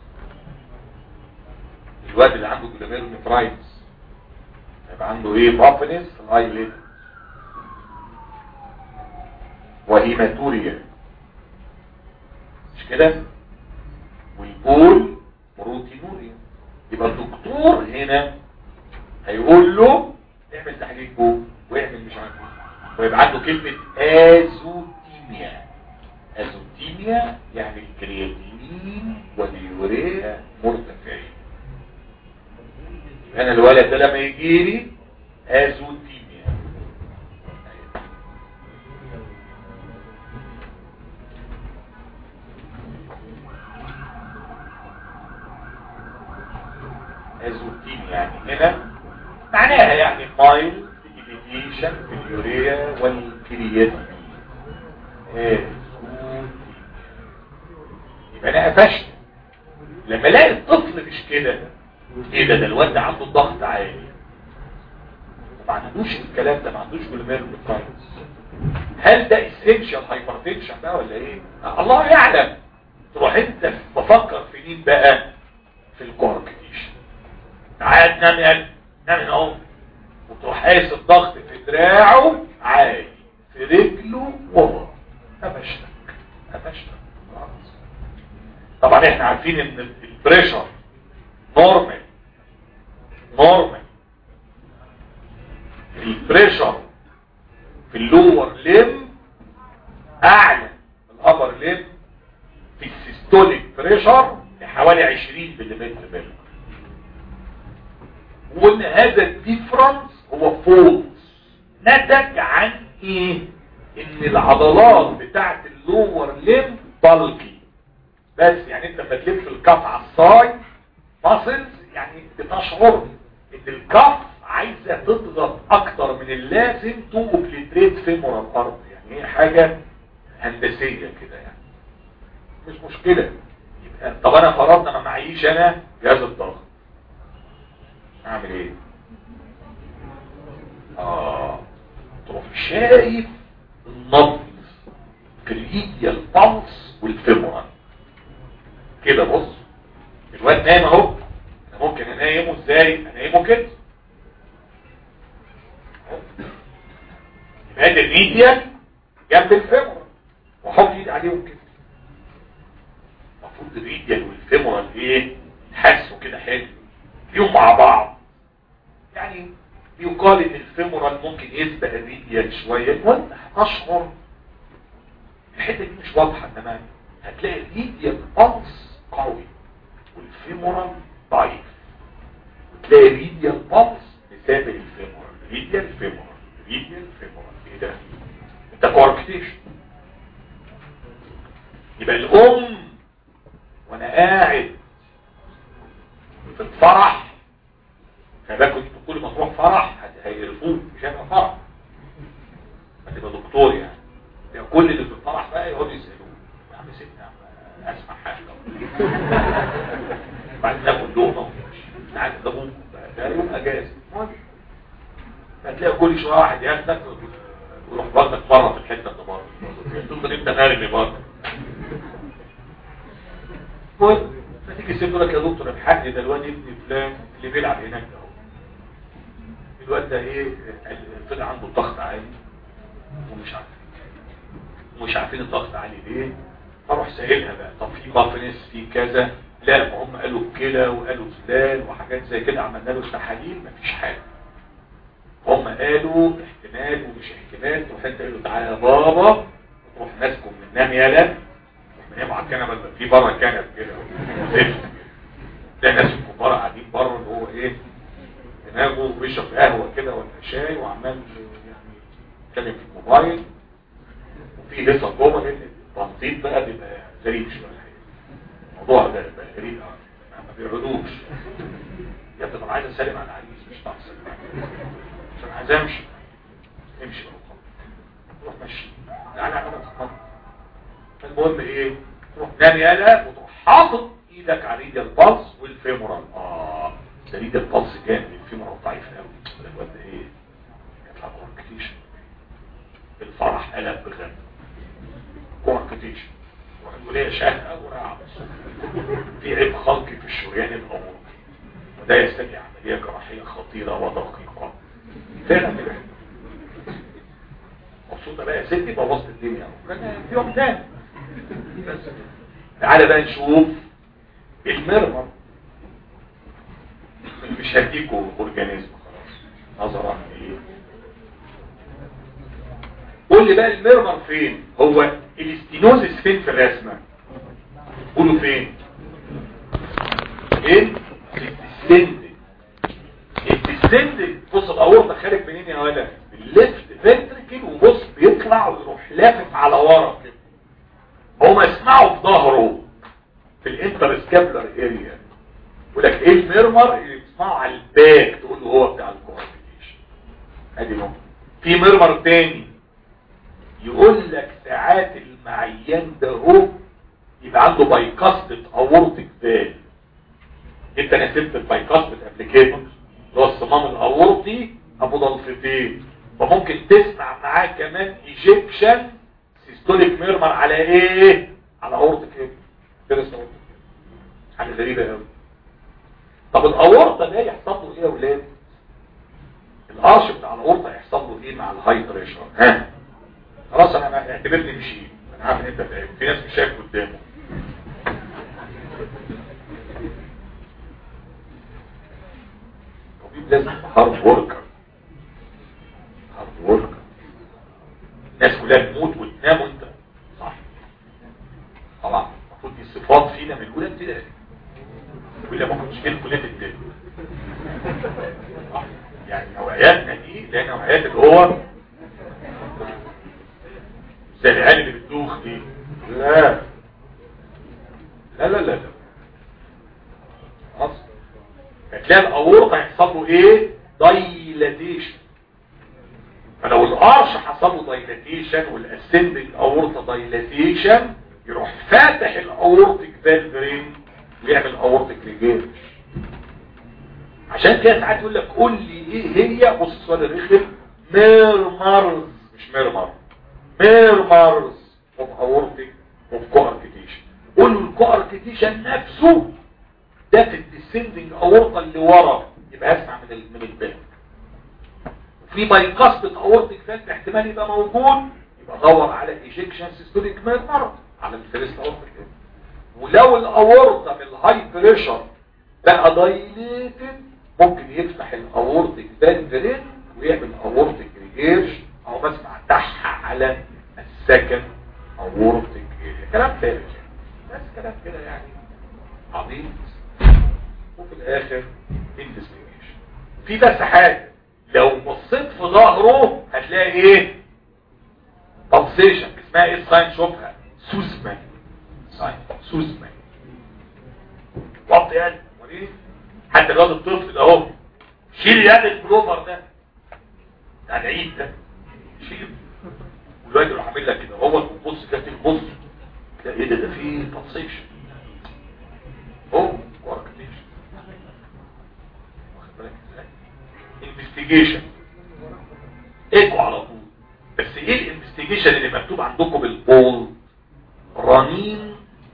الواد اللي عنده جلوميرونيفرايتس يبقى عنده ايه بافنس في الايليد وهيماتوريا مش كده والبول بروتينوريا يبقى الدكتور هنا هيقول له اعمل تحليل بول واعمل مش عارف ايه ويبقى عنده كلمة ازوتيميا ازوتيميا يعني الكرياتينين واليوريا مرتفعين انا الولد ده لما يجي لي ازوتيميا ازوتيميا يعني هنا معناها يعني مايل إليفيشن في اليوريا والكرياتين يبقى انا قفشت لما الاقي الطفل مش كده ايه ده ده الواد ده عنده ضغط عالي ما عندوش الكلام ده ما عندوش جلوميرولوفايتس هل ده اسينشال هايبرتنشن بقى ولا ايه الله يعلم تروح انت بفكر في مين بقى في الكوركتيشن تعال نام يا قلبي. نام هنا اهو وتروح قايس الضغط في دراعه عالي في رجله ورا قفشتك قفشتك خلاص. طبعا احنا عارفين ان البريشر نورمال نورمال البريشر في اللور ليم اعلى من الابر ليم في السيستوليك بريشر لحوالي 20 ملم ملم وان هذا الديفرنس هو فولس نتج عن ايه ان العضلات بتاعت اللور ليم بالكي بس يعني انت لما تلف الكف على الصاي ماسلز يعني بتشعر ان الكف عايزه تضغط اكتر من اللازم تو اوبليتريت فيمور الارض يعني هي حاجه هندسيه كده يعني مش مشكله يبقى طب انا فرضنا ما معيش انا جهاز الضغط اعمل ايه اه تروح شايف النبض كريديا البلس والفيمورال كده بص الواد نايم اهو انا ممكن انيمه ازاي انيمه كده يبقى ده الميديا جنب الفيمورال واحط ايدي عليهم كده المفروض الميديا والفيمورال ايه يتحسوا كده حلو فيهم مع بعض يعني يقال ان الفيمورال ممكن يسبق الريديال شويه وانت هتشعر الحته دي مش واضحه تماما هتلاقي الريديال بلس قوي والفيمورال ضعيف وتلاقي الريديال بلس مسابق الفيمورال ريديال فيمورال ريديال فيمورال ايه ده انت كوركتيشن يبقى الام وانا قاعد في الفرح فباكل انتوا كل ما تروح فرح هيقرفوك مش هيبقى فرح هتبقى دكتور يعني يعني كل اللي في الفرح بقى يقعدوا يسالوه يا عم سيبني يا عم اسمع حاجه بعد ناكل لقمه ونمشي قاعد ده ابوك ده يوم اجازه هتلاقي كل شويه واحد ياخدك ويروح واخدك بره في الحته اللي بره تفضل انت غارم بره المهم فتيجي الست تقول لك يا دكتور الحاج ده الواد ابن فلان اللي بيلعب هناك ده اهو الواد ده ايه طلع عنده ضغط عالي ومش عارف ومش عارفين الضغط عالي ليه فاروح سائلها بقى طب في بافنس في كذا لا ما هم قالوا كده وقالوا فلان وحاجات زي كده عملنا له تحاليل مفيش حاجه هم قالوا احتمال ومش احتمال تروح انت قال له تعالى يا بابا تروح ماسكه من النام يالا نام على الكنبه اللي في بره الكنبه كده زفت ده ناس الكبار قاعدين بره اللي هو ايه دماغه بيشرب قهوه كده ولا شاي وعمال يعني يتكلم في الموبايل وفي لسه جوه لان التنطيط بقى بيبقى غريب شويه الموضوع ده بيبقى غريب قوي ما بيقعدوش يا ابني طب عايز اسلم على العريس مش هتعرف تسلم عليه عشان عايز امشي امشي بقى روح مشي تعالى اعمل خطط المهم ايه تروح نام يالا وتروح حاطط ايدك على ريد البلس والفيمورال اه ده ريد البلس جامد الفيمورال ضعيف قوي الواد ده ايه يطلع كوركتيشن الفرح قلب بغم كورك كواركتيشن وعنده ليه شهقة ورعب في عيب خلقي في الشريان الأمور وده يستدعي عملية جراحية خطيرة ودقيقة فعلا كده مبسوطة بقى يا ستي بوظت الدنيا في يوم تاني بس تعالى بقى نشوف المرمر مش هديكوا اورجانيزم خلاص نظرا ايه قول لي بقى المرمر فين هو الاستينوزس فين في الرسمه قولوا فين فين الديسندنج الديسندنج بص الاورطه خارج منين يا ولد الليفت فنتركل وبص بيطلع ويروح لافف على ورا كده هو اسمعه في ظهره في الانترسكابلر اريا يقول لك ايه الميرمر اللي بتسمعه على الباك تقول له هو بتاع الكوارتيشن ادي نقطه في ميرمر تاني يقول لك ساعات المعيان ده هو يبقى عنده بايكاستد اورتيك فال انت نسبت البايكاستد قبل كده اللي هو الصمام الاورطي ابو ضلفتين فممكن تسمع معاه كمان ايجيكشن سيستوليك ميرمر على ايه على اورتيك ايه كده اورتيك حاجه غريبه قوي طب الاورطه ده يحصل له ايه يا ولاد القرش بتاع الاورطه يحصل له ايه مع الهاي بريشر ها خلاص انا اعتبرني مشيت انا عارف ان انت فاهم في ناس مش شايف قدامه طبيب لازم هارد وركر هارد وركر الناس كلها تموت وتنام وانت صح طبعا المفروض دي صفات فينا من اولى ابتدائي ولا ممكن تشكيل كليه الدين يعني نوعياتنا دي اللي هي نوعيات اللي هو زي العيال اللي بتدوخ دي لا لا لا لا لا خلاص هتلاقي الاورطه هيحصل له ايه دايلاتيشن فلو القرش حصل له دايلاتيشن والاسندنج اورطه دايلاتيشن يروح فاتح الاورتيك فالفرين ويعمل اورتيك ريجيرش عشان كده ساعات يقول لك قول لي ايه هي بص السؤال الرخم ميرمرز مش ميرمر ميرمرز اوف اورتيك اوف كواركتيشن قول له الكواركتيشن نفسه ده في الديسندنج اورطه اللي ورا يبقى اسمع من من الباك في بايكاست اورتيك فات احتمال يبقى موجود يبقى دور على ايجكشن سيستوليك ميرمر على الفيرست اورتيك ولو الاورطه من الهاي بريشر بقى دايليتد ممكن يفتح الاورتيك فالفرين ويعمل اورتيك ريجيرش او بسمع تح على السكن اورتيك كلام ثابت بس كلام كده يعني عظيم وفي الاخر انفستيجيشن في بس حاجه لو بصيت في ظهره هتلاقي ايه بالسيشن اسمها ايه الساين شوفها سوزمان ساين سوزمان وطي يد وريه حتى الواد الطفل ده اهو شيل يد البلوفر ده ده العيد ده شيل والواد يروح عامل لك كده هو تبص كده تبص ده ايه ده ده فيه بالسيشن هو كواركتيشن واخد بالك ازاي انفستيجيشن ايكو على طول بس ايه الانفستيجيشن اللي مكتوب عندكم بالبول رنين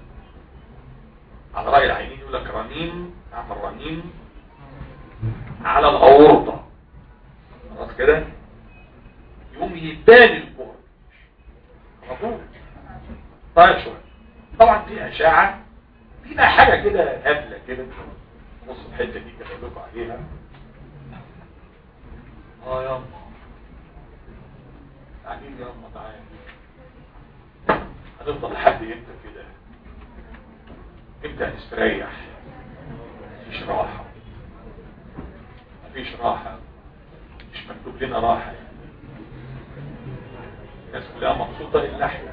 على رأي العينين يقول لك رنين اعمل رنين على الاورطة خلاص كده يقوم يبان البول على طول طيب شوية طبعا في اشعة في بقى حاجة كده هبلة كده نص الحتة دي كده لكم عليها اه يا تعالين يا أمه تعالى هنفضل لحد امتى كده امتى هنستريح مفيش راحة مفيش راحة مش مكتوب لنا راحة يعني. الناس كلها مبسوطة إلا احنا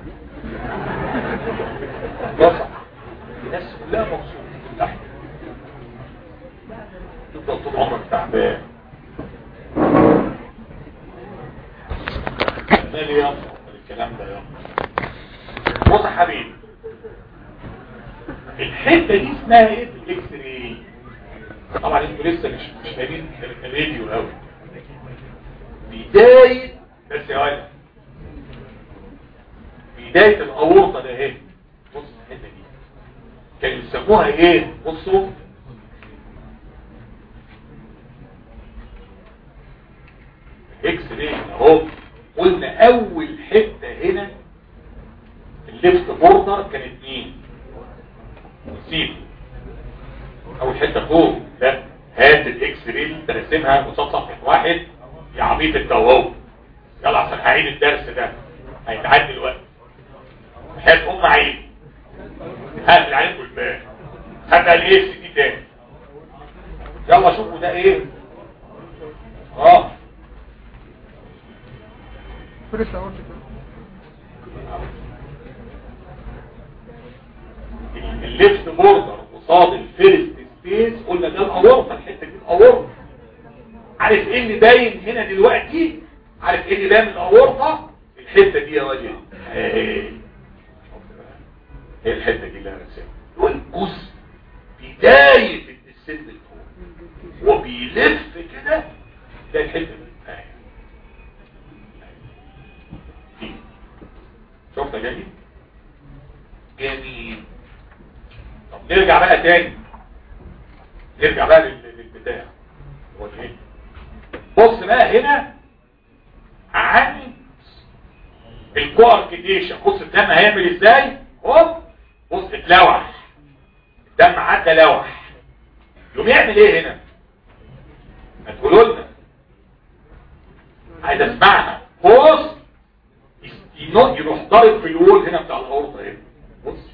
وصح الناس كلها مبسوطة إلا احنا تفضل طول عمرك تعبان مالي يا الكلام ده يا بص يا حبيبي الحته دي اسمها ايه في الاكس راي طبعا انتوا لسه مش مش فاهمين الراديو قوي بدايه بس يا ولد بداية الاورطة ده اهي بص الحتة دي كانوا يسموها ايه بصوا اكس راي اهو قلنا اول حتة هنا الليفت بوردر كانت مين نسيب اول حتة فوق لا هات الاكس راي اللي انت راسمها قصاد صفحة واحد يا عبيط انت وهو يلا عشان هعيد الدرس ده هيتعاد دلوقتي هات ام عيد هات عليكم الباب هات الاكس دي تاني يلا شوفوا ده ايه اه فريش اهو الليفت بوردر قصاد الفيرست سبيس قلنا ده الاورطه الحته دي الاورطه عارف ايه اللي باين هنا دلوقتي عارف ايه اللي باين من الاورطه الحته دي يا وجه ايه الحته دي اللي انا رسمها هو الجزء بدايه السن الفوق وبيلف كده ده الحته دي اهي. دي. شفت يا جميل جميل طب نرجع بقى تاني نرجع بقى لل- للبتاع هو ايه بص بقى هنا عن الكواركيديشن بص الدم هيعمل ازاي هوب بص اتلوح الدم عدى لوح يقوم يعمل ايه هنا ما تقولوا لنا عايز اسمعها بص ينط يروح ضارب في الوول هنا بتاع الاورطه هنا بص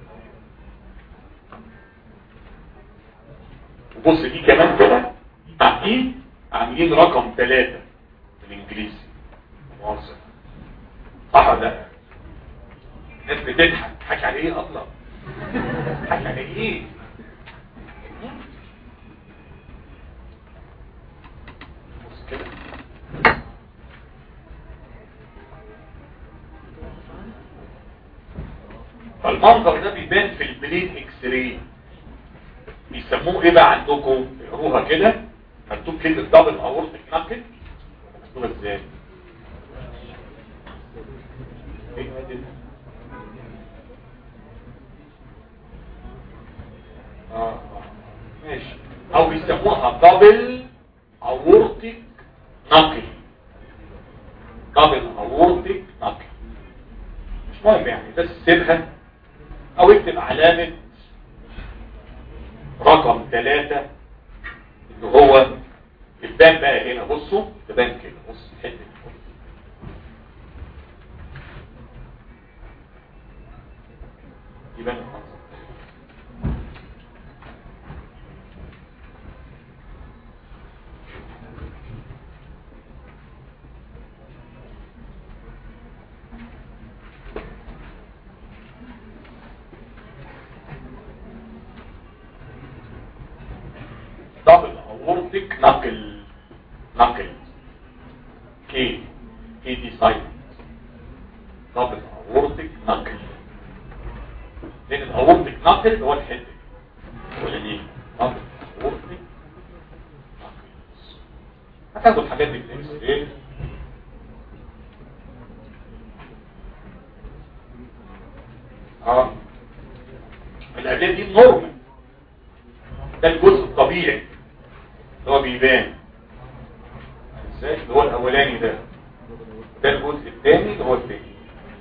وبص دي كمان كده تحديد عاملين رقم ثلاثة بالانجليزي مؤاخذة صح ولا لا؟ الناس بتضحك تضحك على ايه اصلا؟ تضحك على ايه؟ بص كده فالمنظر ده بيبان في البلين اكس راي بيسموه ايه بقى عندكم اقروها كده مكتوب كلمه دبل اورتيك ناكل مكتوبه ازاي إيه ده؟ اه آه. ماشي او بيسموها دبل اورتيك ناكل دبل اورتيك ناكل مش مهم يعني بس سيبها او اكتب علامه رقم ثلاثة اللي هو البان بقى هنا بصوا تبان كده بص الحته دي يبان المنظر دبل اورتيك نقل نقل كي كي دي سايلنت دبل اورتيك نقل لان الاورتيك نقل هو الحته ولاني دبل اورتيك نقل هتاخدوا الحاجات دي في الاكس راي اه الاداه دي نورمال ده الجزء الطبيعي اللي هو بيبان ازاي اللي هو الاولاني ده ده الجزء الثاني اللي هو الثاني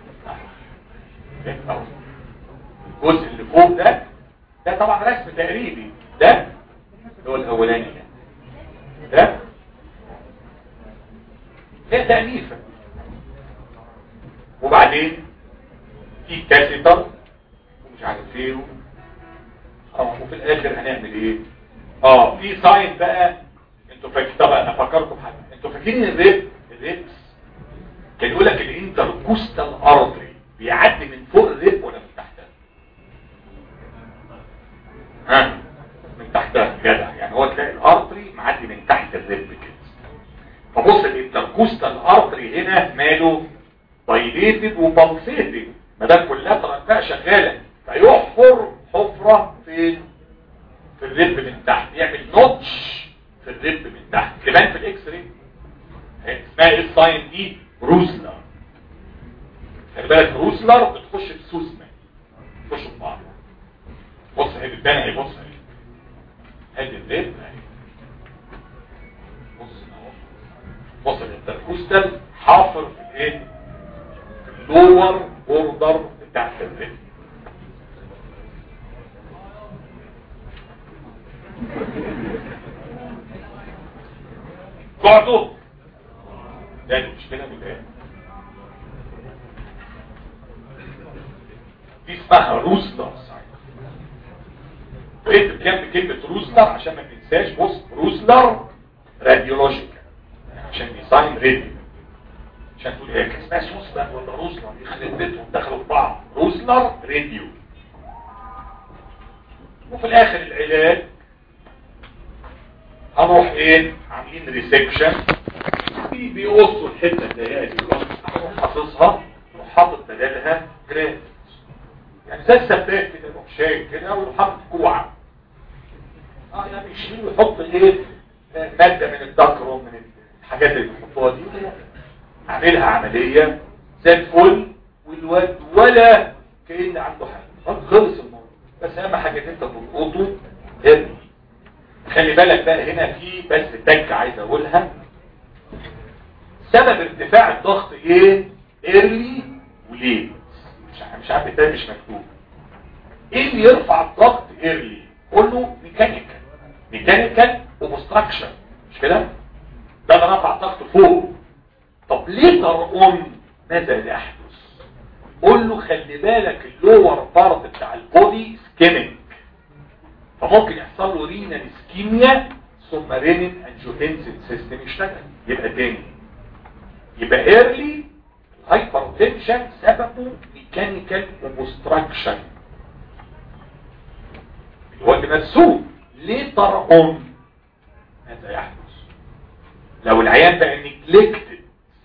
أهو. الجزء اللي فوق ده ده طبعا رسم تقريبي ده اللي هو الاولاني ده ده ده تأليفة وبعدين في كاسيتر ومش عارف ايه اه وفي الاخر هنعمل ايه اه في ساين بقى انتوا فاكرين طبعا انا فكركم بحاجه انتوا فاكرين الريب الريبس كان يقول لك الانتركوستال ارتري بيعدي من فوق الريب ولا من تحتها ها من تحتها جدع يعني هو تلاقي الارتري معدي من تحت الريب كده فبص الانتركوستال ارتري هنا ماله دايليتد وبلسيتد ما ده كلها بقى شغاله فيحفر حفره فين في الرب من تحت يعمل نوتش في الرب من تحت كمان في الاكس راي اسمها ايه الساين دي روزنا خلي بالك روسلر بتخش في سوسمة تخش في بعض بص هي بتبان اهي بص اهي ادي البيت اهي بص اهو بص الانتركوستال حافر في الايه في اللور بوردر بتاعت الرجل بعده ده المشكلة من ايه دي اسمها روزلر اكتب جنب كلمة روزلر عشان ما تنساش بص روزلر راديولوجيكال عشان ديزاين راديو عشان تقول ايه كان اسمها سوسلر ولا روزلر يخرب بيتهم دخلوا في بعض روزلر راديو وفي الاخر العلاج هنروح ايه عاملين ريسكشن بيقصوا الحته اللي هي دي اروح حاططها وحاطط بدلها جرافت يعني زي السباك كده يروح شايل كده ويروح حاطط كوعه اه يعني يشيل ويحط ايه ماده من الدكرون من الحاجات اللي بيحطوها دي عاملها عمليه زي الفل والواد ولا كأن عنده حاجه خلص الموضوع بس اهم حاجه ان انت تلقطه ارمي خلي بالك بقى هنا في بس تك عايز اقولها سبب ارتفاع الضغط ايه ايرلي وليه مش مش عارف التاني مش مكتوب ايه اللي يرفع الضغط ايرلي كله ميكانيكال ميكانيكال وبستراكشن مش كده ده اللي رفع الضغط فوق طب ليه ترقم ماذا يحدث قول له خلي بالك اللور بارت بتاع البودي سكيمنج فممكن يحصل له رينال اسكيميا ثم رينين انجيوتنسين سيستم يشتغل يبقى تاني يبقى ايرلي هايبرتنشن سببه ميكانيكال اوبستراكشن هو اللي مرسوم ليه ترقم ماذا يحدث لو العيان بقى نجلكتد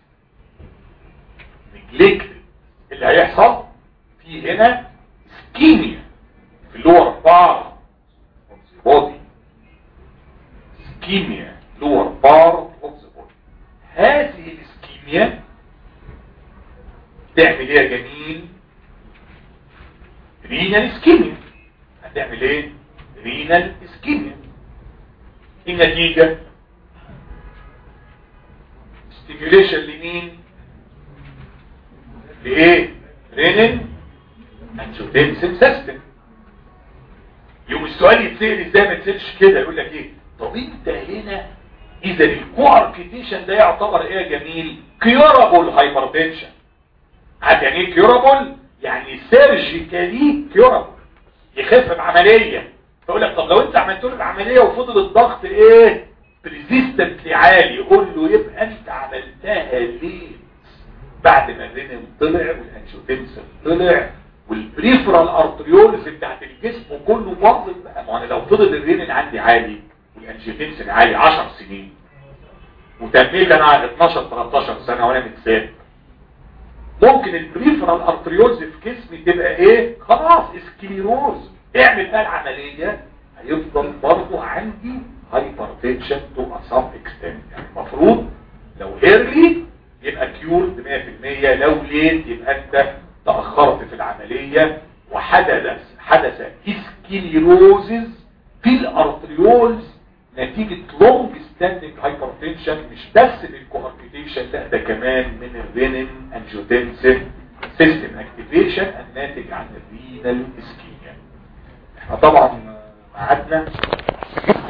نجلكتد اللي هيحصل في هنا اسكيميا في اللور بار body ischemia lower part of the body هذه الاسكيميا تعمل ايه يا جميل رينال اسكيميا هتعمل ايه رينال اسكيميا النتيجة ستيميوليشن لمين لايه رينين انجيوتنسين سيستم يوم السؤال يتسأل ازاي ما تسألش كده يقول لك ايه طب انت هنا اذا الكواركتيشن ده يعتبر ايه يا جميل كيورابل هايبرتنشن عارف يعني ايه كيورابل يعني سيرجيكالي كيورابل يخف بعمليه فيقول لك طب لو انت عملت له العمليه وفضل الضغط ايه بريزيستنتلي عالي يقول له يبقى انت عملتها ليه بعد ما الرينين طلع والانجيوتنسين طلع والبريفرال ارتريولز بتاعت الجسم كله باظت بقى ما انا لو فضل الرينين عندي عالي والانجيوتنسين عالي 10 سنين وتميت انا 12 13 سنه وانا متساب ممكن البريفرال ارتريولز في جسمي تبقى ايه خلاص اسكليروز اعمل بقى العمليه هيفضل برضه عندي هايبرتنشن تو سم اكستنت يعني المفروض لو ايرلي يبقى كيورد 100% لو ليت يبقى انت تأخرت في العملية وحدث حدث اسكليروزز في الارتريولز نتيجة لونج ستاندنج هايبرتنشن مش بس من الكوهربيتيشن لا ده كمان من الرينين انجيوتنسين سيستم اكتيفيشن الناتج عن الرينال اسكيميا احنا طبعا قعدنا